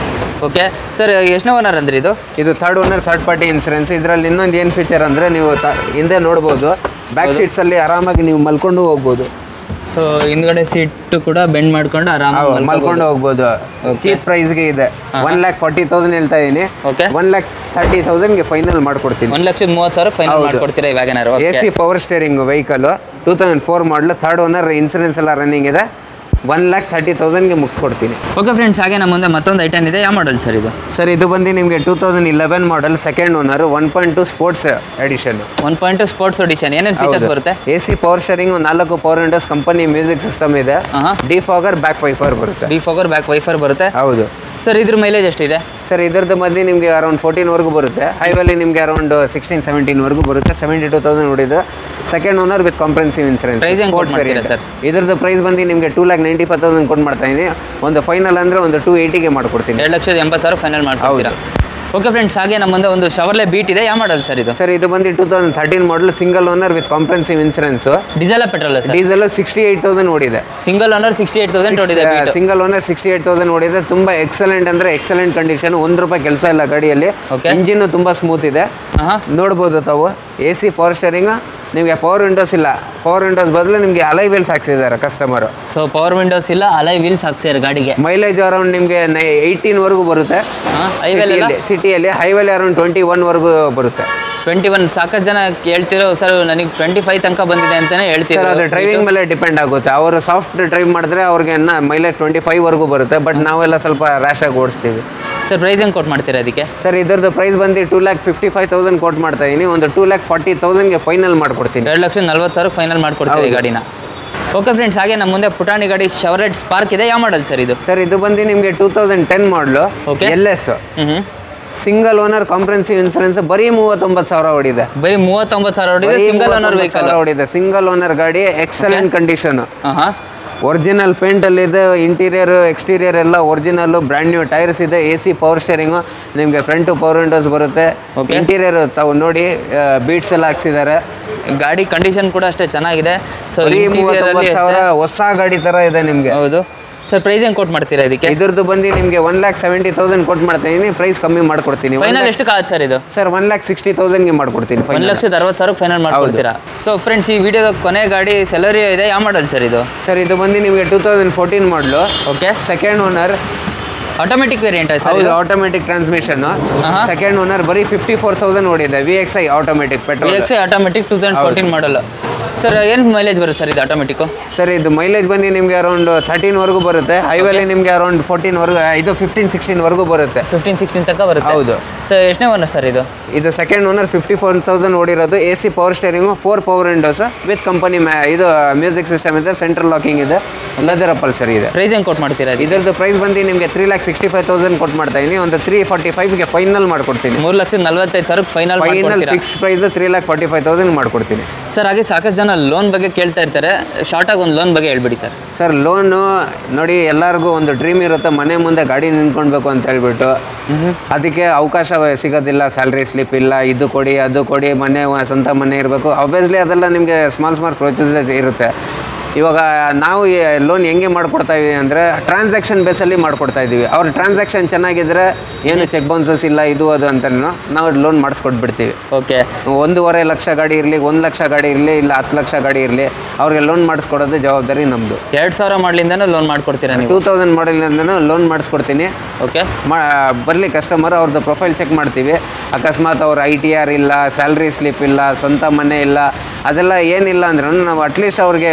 ಓಕೆ ಸರ್ ಎಷ್ಟನೇ ಓನರ್ ಅಂದ್ರೆ ಇದು ಇದು third owner third party insurance ಇದರಲ್ಲಿ ಇನ್ನೊಂದು ಏನು ಫೀಚರ್ ಅಂದರೆ ನೀವು ತ- ಹಿಂದೆ ನೋಡ್ಬೋದು ಬ್ಯಾಕ್ ಸೀಟ್ಸಲ್ಲಿ ಆರಾಮಾಗಿ ನೀವು ಮಲ್ಕೊಂಡು ಹೋಗ್ಬೋದು ಸೊ ಹಿಂದ್ಗಡೆ ಸೀಟ್ ಕೂಡ ಬೆಂಡ್ ಮಾಡ್ಕೊಂಡು ಆರಾಮಾಗಿ ಮಲ್ಕೊಂಡು ಹೋಗ್ಬೋದು ಚೀಪ್ ಪ್ರೈಸ್ಗೆ ಇದೆ ಒನ್ ಲ್ಯಾಕ್ ಫಾರ್ಟಿ ತೌಸಂಡ್ ಹೇಳ್ತಾ ಇದ್ದೀನಿ ಓಕೆ ಒನ್ ಲ್ಯಾಕ್ ತರ್ಟಿ ತೌಸಂಡ್ಗೆ ಫೈನಲ್ ಮಾಡ್ಕೊಡ್ತೀನಿ ಒಂದು ಲಕ್ಷದ ಮೂವತ್ತು ಸಾವಿರ ಫೈನಲ್ ಹೌದು. ಮಾಡ್ಕೊಡ್ತೀರಾ ಈ WagonR A okay C power steering vehicle two thousand four model third owner insurance ಎಲ್ಲ ರನ್ನಿಂಗ್ ಇದೆ ಒನ್ ಲ್ಯಾಕ್ ತರ್ಟಿ ತೌಸಂಡ್ಗೆ ಮುಗಿಸ್ಕೊಡ್ತೀನಿ ಓಕೆ ಫ್ರೆಂಡ್ಸ್ ಹಾಗೆ ನಮ್ಮ ಮುಂದೆ ಮತ್ತೊಂದು ಐಟನ್ ಇದೆ ಯಾವ ಮಾಡಲ್ ಸರ್ ಇದು ಸರ್ ಇದು ಬಂದು ನಿಮಗೆ two thousand eleven model second owner one point two sports edition one point sports edition ಏನೇನು ಫೀಚರ್ಸ್ ಬರುತ್ತೆ ಎ ಸಿ ಪವರ್ ಸ್ಟೇರಿಂಗ್ ನಾಲ್ಕು power windows company music system ಇದೆ ಹಾಂ ಡಿಫಾಗರ್ ಬ್ಯಾಕ್ ವೈಫರ್ ಬರುತ್ತೆ ಡಿ ಫೋಗರ್ ಬ್ಯಾಕ್ ವೈಫರ್ ಬರುತ್ತೆ ಹೌದು sir ಇದ್ರ mileage ಎಷ್ಟಿದೆ ಸರ್ ಇದರದ್ದು ಬಂದು ನಿಮಗೆ ಅರೌಂಡ್ ಫೋರ್ಟೀನ್ವರೆಗೂ ಬರುತ್ತೆ ಹೈವೇಲಿ ನಿಮಗೆ ಅರೌಂಡ್ ಸಿಕ್ಸ್ಟೀನ್ ಸೆವೆಂಟೀನ್ವರೆಗೂ ಬರುತ್ತೆ ಸೆವೆಂಟಿ ಟೂ ತೌಸಂಡ್ ನೋಡಿದ್ದು second owner with comprehensive insurance Price ಹೆಂಗ್ ಕೊಟ್ ಮಾಡ್ತೀರಾ ಸರ್? ಇದ್ರದ್ದು ಪ್ರೈಸ್ ಬಂದು ನಿಮಗೆ two lakh ninety five thousand ಕೊಟ್ಟು ಮಾಡ್ತಾ ಇದ್ದೀನಿ ಒಂದು ಫೈನಲ್ ಅಂದರೆ ಒಂದು ಟೂ ಏಯ್ಟಿಗೆ ಮಾಡ್ಕೊಡ್ತೀನಿ ಎರಡು ಲಕ್ಷದ ಎಂಬತ್ತು ಸಾವಿರ ಫೈನಲ್ ಮಾಡ್ಕೊಡ್ತೀರಾ ಓಕೆ ಫ್ರೆಂಡ್ಸ್ ಹಾಗೆ ನಮ್ಮ ಮುಂದೆ ಒಂದು ಶವರ್ಲೆ ಬೀಟ್ ಇದೆ ಯಾವ ಮಾಡಲ್ ಸರ್ ಇದು ಸರ್ ಇದು ಬಂದು two thousand thirteen model single owner with comprehensive insurance diesel petrol sir diesel sixty eight thousand ಓಡಿದೆ single owner sixty eight thousand ಹೊಡಿದೆ Beat single owner sixty eight thousand ಓಡಿದೆ ತುಂಬ excellent ಅಂದರೆ excellent condition ಒಂದು ರೂಪಾಯಿ ಕೆಲಸ ಇಲ್ಲ ಗಾಡಿಯಲ್ಲಿ Okay. ಇಂಜಿನ್ ತುಂಬ ಸ್ಮೂತ್ ಇದೆ ಹಾಂ ನೋಡ್ಬೋದು ತಾವು ಎ ಸಿ ಪವರ್ ಸ್ಟೇರಿಂಗ್ ನಿಮಗೆ ಪವರ್ ವಿಂಡೋಸ್ ಇಲ್ಲ ಪವರ್ ವಿಂಡೋಸ್ ಬದಲು ನಿಮಗೆ ಅಲೈ ವೀಲ್ಸ್ ಹಾಕ್ಸಿದ್ದಾರೆ ಕಸ್ಟಮರು ಸೊ ಪವರ್ ವಿಂಡೋಸ್ ಇಲ್ಲ ಅಲೈ ವೀಲ್ಸ್ ಹಾಕ್ಸಿದ್ದಾರೆ ಗಾಡಿಗೆ ಮೈಲೇಜ್ ಅರೌಂಡ್ ನಿಮಗೆ ಏಯ್ಟೀನ್ವರೆಗೂ ಬರುತ್ತೆ ಹಾಂ ಹೈವೇಲೆಲ್ಲ ಸಿಟಿಯಲ್ಲಿ ಹೈವೇಲಿ ಅರೌಂಡ್ ಟ್ವೆಂಟಿ ಒನ್ವರೆಗೂ ಬರುತ್ತೆ ಟ್ವೆಂಟಿ ಒನ್ ಸಾಕಷ್ಟು ಜನ ಹೇಳ್ತಿರೋ ಸರ್ ನನಗೆ ಟ್ವೆಂಟಿ ಫೈವ್ ತನಕ ಬಂದಿದೆ ಅಂತಾನೆ ಸರ್ ಹೇಳ್ತಿರೋ ಅದು ಡ್ರೈವಿಂಗ್ ಮೇಲೆ ಡಿಪೆಂಡ್ ಆಗುತ್ತೆ ಅವರು ಸಾಫ್ಟ್ ಡ್ರೈವ್ ಮಾಡಿದ್ರೆ ಅವ್ರಿಗೆ ಮೈಲೇಜ್ ಟ್ವೆಂಟಿ ಫೈವ್ವರೆಗೂ ಬರುತ್ತೆ ಬಟ್ ನಾವೆಲ್ಲ ಸ್ವಲ್ಪ ರ್ಯಾಶಾಗಿ ಓಡಿಸ್ತೀವಿ ಸರ್ ಪ್ರೈಸ್ ಹೆಂಗೆ ಕೊಟ್ಟು ಮಾಡ್ತೀರಾ ಅದಕ್ಕೆ ಸರ್ ಇದರದ್ದು ಪ್ರೈಸ್ ಬಂದು two lakh fifty five thousand ಕೊಟ್ಟು ಮಾಡ್ತಾ ಇದೀನಿ ಒಂದು ಟೂ ಲ್ಯಾಕ್ ಫಾರ್ಟಿ ತೌಸಂಡ್ಗೆ ಫೈನಲ್ ಮಾಡ್ಕೊಡ್ತೀನಿ ಎರಡು ಲಕ್ಷ ನಲ್ವತ್ತು ಸಾವಿರ ಫೈನಲ್ ಮಾಡ್ಕೊಡ್ತೀವಿ ಈ ಗಾಡಿನ ಓಕೆ ಫ್ರೆಂಡ್ಸ್ ಹಾಗೆ ನಮ್ಮ ಮುಂದೆ ಪುಟಾಣಿ ಗಾಡಿ ಶವರೆಟ್ ಸ್ಪಾರ್ಕ್ ಇದೆ ಯಾವ ಮಾಡಲ್ ಸರ್ ಇದು ಸರ್ ಇದು ಬಂದು ನಿಮಗೆ two thousand ten model Okay. L S ಹ್ಞೂ ಹ್ಞೂ ಸಿಂಗಲ್ ಓನರ್ ಕಾಂಪ್ರೆನ್ಸಿವ್ ಇನ್ಸೂರೆನ್ಸ್ ಬರೀ ಮೂವತ್ತೊಂಬತ್ತು ಸಾವಿರ ಹೊಡಿದೆ ಬರೀ ಮೂವತ್ತೊಂಬತ್ತು ಸಾವಿರ ಹೊಡಿದೆ ಬರೀ ಸಿಂಗಲ್ ಓನರ್ 39 ವೆಹಿಕಲ್ ಸಾವಿರ ಹೊಡಿದೆ ಸಿಂಗಲ್ ಓನರ್ ಗಾಡಿ ಎಕ್ಸಲೆಂಟ್ ಕಂಡೀಷನ್ ಹಾಂ ಹಾಂ ಒರಿಜಿನಲ್ ಪೇಂಟ್ ಅಲ್ಲಿ ಇದೆ ಇಂಟೀರಿಯರ್ ಎಕ್ಸ್ಟೀರಿಯರ್ ಎಲ್ಲ ಒರಿಜಿನಲ್ ಬ್ರ್ಯಾಂಡ್ ನ್ಯೂ ಟೈರ್ಸ್ ಇದೆ ಎ ಸಿ ಪವರ್ ಸ್ಟೇರಿಂಗು ನಿಮಗೆ ಫ್ರಂಟ್ ಪವರ್ ವಿಂಡೋಸ್ ಬರುತ್ತೆ Okay. ಇಂಟೀರಿಯರ್ ತಾವು ನೋಡಿ ಬೀಟ್ಸ್ ಎಲ್ಲ ಹಾಕ್ಸಿದ್ದಾರೆ ಗಾಡಿ ಕಂಡೀಷನ್ ಕೂಡ ಅಷ್ಟೇ ಚೆನ್ನಾಗಿದೆ ಸೊ ಬರೀ ಮೂವತ್ತೊಂಬತ್ತು ಸಾವಿರ ಹೊಸ ಗಾಡಿ ತರ ಇದೆ ನಿಮಗೆ ಹೌದು ಸರ್ ಪ್ರೈಸ್ ಹೆಂಗೆ ಕೊಟ್ಟು ಮಾಡ್ತೀರಾ ಇದಕ್ಕೆ ಇದ್ರದ್ದು ಬಂದು ನಿಮಗೆ ಒನ್ ಲ್ಯಾಕ್ ಸೆವೆಂಟಿ ತೌಸಂಡ್ ಕೊಟ್ಟು ಮಾಡ್ತಾ ಇದೀನಿ ಪ್ರೈಸ್ ಕಮ್ಮಿ ಮಾಡ್ಕೊಡ್ತೀನಿ ಫೈನಲ್ ಎಷ್ಟು ಆಗುತ್ತೆ ಸರ್ ಇದು ಸರ್ ಒನ್ ಲ್ಯಾಕ್ ಸಿಕ್ಸ್ಟಿ ತೌಸಂಡ್ಗೆ ಮಾಡ್ಕೊಡ್ತೀನಿ ಒಂದು ಫೈನಲ್ ಲಕ್ಷದ ಅರವತ್ತು ಸಾವಿರ ಫೈನಲ್ ಮಾಡ್ಕೊಡ್ತೀರಾ ಸೊ ಫ್ರೆಂಡ್ಸ್ ಈ ವಿಡಿಯೋದ ಕೊನೆ ಗಾಡಿ ಸೆಲರಿ ಇದೆ ಯಾವ ಮಾಡಲ್ ಸರ್ ಇದು ಸರ್ ಇದು ಬಂದು ನಿಮಗೆ two thousand fourteen model okay second owner automatic variant sir ಹೌದು ಇದು ಆಟೋಮೆಟಿಕ್ ಟ್ರಾನ್ಸ್ಮಿಷನ್ ಆಹಾ. ಸೆಕೆಂಡ್ ಓನರ್ ಬರೀ ಫಿಫ್ಟಿ ಫೋರ್ ತೌಸಂಡ್ ಓಡಿದೆ V X I automatic V petrol X I automatic two thousand fourteen model sir ಏನು mileage ಬರುತ್ತೆ sir ಇದು automatic sir ಇದು mileage ಬಂದು ನಿಮಗೆ ಅರೌಂಡ್ ಥರ್ಟೀನ್ ವರೆಗೂ ಬರುತ್ತೆ ಹೈವೇಲಿ ನಿಮಗೆ ಅರೌಂಡ್ ಫೋರ್ಟೀನ್ ವರೆಗೂ ಇದು ಫಿಫ್ಟೀನ್ ಸಿಕ್ಸ್ಟೀನ್ ವರೆಗೂ ಬರುತ್ತೆ ಫಿಫ್ಟೀನ್ ಸಿಕ್ಸ್ಟೀನ್ ತನಕ ಬರುತ್ತೆ ಹೌದು. ಸರ್ ಎಷ್ಟನೇ ಓನರ್ ಸರ್ ಇದು ಇದು second owner fifty four thousand ಓಡಿರೋದು A C power steering four power windows with company ಮ್ಯಾ ಇದು ಮ್ಯೂಸಿಕ್ ಸಿಸ್ಟಮ್ ಇದೆ ಸೆಂಟ್ರಲ್ ಲಾಕಿಂಗ್ ಇದೆ ಲೆದರ್ ಅಪಲ್ಸರ್ ಇದೆ ಪ್ರೈಸ್ ಹೆಂಗೆ ಕೊಟ್ಟು ಮಾಡ್ತೀರಾ ಅದಕ್ಕೆ ಇದರದ್ದು ಪ್ರೈಸ್ ಬಂದು ನಿಮಗೆ three lakh sixty five thousand ಕೊಟ್ಟು ಮಾಡ್ತಾ ಇದೀನಿ ಒಂದು ತ್ರೀ ಫಾರ್ಟಿ ಫೈವ್ಗೆ ಫೈನಲ್ ಮಾಡ್ಕೊಡ್ತೀನಿ ಮೂರು ಲಕ್ಷದ ನಲ್ವತ್ತೈದು ಸಾವಿರಕ್ಕೆ ಫೈನಲ್ ಫೈನಲ್ ಮಾಡ್ಕೊಡ್ತೀರಾ fix price three lakh forty five thousand ಮಾಡ್ಕೊಡ್ತೀನಿ ಸರ್ ಹಾಗೆ ಸಾಕಷ್ಟು ಜನ ಲೋನ್ ಬಗ್ಗೆ ಕೇಳ್ತಾ ಇರ್ತಾರೆ ಶಾರ್ಟಾಗಿ ಒಂದು ಲೋನ್ ಬಗ್ಗೆ ಹೇಳ್ಬಿಡಿ ಸರ್ ಸರ್ ಲೋನು ನೋಡಿ ಎಲ್ಲರಿಗೂ ಒಂದು ಡ್ರೀಮ್ ಇರುತ್ತೆ ಮನೆ ಮುಂದೆ ಗಾಡಿ ನಿಂತ್ಕೊಳ್ಬೇಕು ಅಂತ ಹೇಳ್ಬಿಟ್ಟು ಅದಕ್ಕೆ ಅವಕಾಶ ಸಿಗೋದಿಲ್ಲ ಸ್ಯಾಲ್ರಿ ಸ್ಲಿಪ್ ಇಲ್ಲ ಇದು ಕೊಡಿ ಅದು ಕೊಡಿ ಮನೆ ವ- ಸ್ವಂತ ಮನೆ ಇರಬೇಕು ಆಬ್ವಿಯಸ್ಲಿ ಅದೆಲ್ಲ ನಿಮಗೆ ಸ್ಮಾಲ್ ಸ್ಮಾಲ್ ಪ್ರೊಸೀಜರ್ ಇರುತ್ತೆ ಇವಾಗ ನಾವು ಲೋನ್ ಹೆಂಗೆ ಮಾಡ್ಕೊಡ್ತಾ ಇದೀವಿ ಅಂದರೆ ಟ್ರಾನ್ಸಾಕ್ಷನ್ ಬೇಸಲ್ಲಿ ಮಾಡ್ಕೊಡ್ತಾ ಇದ್ದೀವಿ ಅವ್ರ ಟ್ರಾನ್ಸಾಕ್ಷನ್ ಚೆನ್ನಾಗಿದ್ರೆ ಏನು ಚೆಕ್ ಬೌನ್ಸಸ್ ಇಲ್ಲ ಇದು ಅದು ಅಂತನೂ ನಾವು ಲೋನ್ ಮಾಡಿಸ್ಕೊಟ್ಬಿಡ್ತೀವಿ ಓಕೆ ಒಂದೂವರೆ ಲಕ್ಷ ಗಾಡಿ ಇರಲಿ ಒಂದು ಲಕ್ಷ ಗಾಡಿ ಇರಲಿ ಇಲ್ಲ ಹತ್ತು ಲಕ್ಷ ಗಾಡಿ ಇರಲಿ ಅವ್ರಿಗೆ ಲೋನ್ ಮಾಡಿಸ್ಕೊಡೋದು ಜವಾಬ್ದಾರಿ ನಮ್ಮದು ಎರಡು ಸಾವಿರ ಮಾಡ್ಲಿಂದನೂ ಲೋನ್ ಮಾಡ್ಕೊಡ್ತೀರಾ ನೀವು ಟೂ ತೌಸಂಡ್ ಮಾಡಲಿಂದನೂ ಲೋನ್ ಮಾಡಿಸ್ಕೊಡ್ತೀನಿ ಓಕೆ ಮಾ ಬರಲಿ ಕಸ್ಟಮರ್ ಅವ್ರದ್ದು ಪ್ರೊಫೈಲ್ ಚೆಕ್ ಮಾಡ್ತೀವಿ ಅಕಸ್ಮಾತ್ ಅವ್ರ ಐ ಟಿ ಆರ್ ಇಲ್ಲ ಸ್ಯಾಲ್ರಿ ಸ್ಲಿಪ್ ಇಲ್ಲ ಸ್ವಂತ ಮನೆ ಇಲ್ಲ ಅದೆಲ್ಲ ಏನಿಲ್ಲ ಅಂದ್ರೂ ನಾವು ಅಟ್ಲೀಸ್ಟ್ ಅವ್ರಿಗೆ ಇವಾಗ ಎರಡು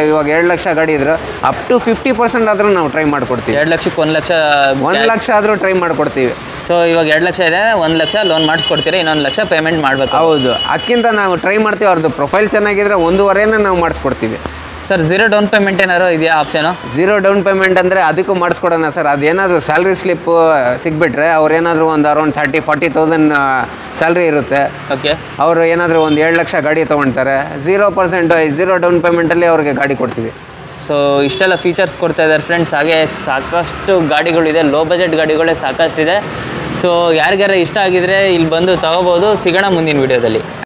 ಲಕ್ಷ ಗಾಡಿ ಇದ್ರೆ ಅಪ್ ಟು ಫಿಫ್ಟಿ ಪರ್ಸೆಂಟ್ ಆದರೂ ನಾವು ಟ್ರೈ ಮಾಡ್ಕೊಡ್ತೀವಿ ಎರಡು ಲಕ್ಷಕ್ಕೆ ಒಂದು ಲಕ್ಷ ಒಂದು ಲಕ್ಷ ಆದರೂ ಟ್ರೈ ಮಾಡ್ಕೊಡ್ತೀವಿ ಸೊ ಇವಾಗ ಎರಡು ಲಕ್ಷ ಇದೆ ಒಂದು ಲಕ್ಷ ಲೋನ್ ಮಾಡಿಸ್ಕೊಡ್ತೀರಾ ಇನ್ನೊಂದು ಲಕ್ಷ ಪೇಮೆಂಟ್ ಮಾಡಬೇಕು ಹೌದು ಅದಕ್ಕಿಂತ ನಾವು ಟ್ರೈ ಮಾಡ್ತೀವಿ ಅವ್ರದ್ದು ಪ್ರೊಫೈಲ್ ಚೆನ್ನಾಗಿದ್ರೆ ಒಂದೂವರೆನ ನಾವು ಮಾಡಿಸ್ಕೊಡ್ತೀವಿ ಸರ್ ಝೀರೋ ಡೌನ್ ಪೇಮೆಂಟ್ ಏನಾದ್ರು ಇದೆಯಾ ಆಪ್ಷನು ಝೀರೋ ಡೌನ್ ಪೇಮೆಂಟ್ ಅಂದರೆ ಅದಕ್ಕೂ ಮಾಡಿಸ್ಕೊಡೋಣ ಸರ್ ಅದೇನಾದರೂ ಸ್ಯಾಲ್ರಿ ಸ್ಲಿಪ್ ಸಿಕ್ಬಿಟ್ರೆ ಅವ್ರು ಏನಾದರೂ ಒಂದು around thirty forty thousand salary ಇರುತ್ತೆ ಓಕೆ ಅವರು ಏನಾದರೂ ಒಂದು ಏಳು ಲಕ್ಷ ಗಾಡಿ ತೊಗೊಳ್ತಾರೆ ಝೀರೋ ಪರ್ಸೆಂಟ್ ಝೀರೋ ಡೌನ್ ಪೇಮೆಂಟಲ್ಲಿ ಅವ್ರಿಗೆ ಗಾಡಿ ಕೊಡ್ತೀವಿ ಸೊ ಇಷ್ಟೆಲ್ಲ ಫೀಚರ್ಸ್ ಕೊಡ್ತಾ ಇದ್ದಾರೆ ಫ್ರೆಂಡ್ಸ್ ಹಾಗೆ ಸಾಕಷ್ಟು ಗಾಡಿಗಳಿದೆ ಲೋ ಬಜೆಟ್ ಗಾಡಿಗಳೇ ಸಾಕಷ್ಟಿದೆ ಸೊ ಯಾರಿಗಾರ ಇಷ್ಟ ಆಗಿದ್ರೆ ಇಲ್ಲಿ ಬಂದು ತಗೋಬೋದು ಸಿಗೋಣ ಮುಂದಿನ ವಿಡಿಯೋದಲ್ಲಿ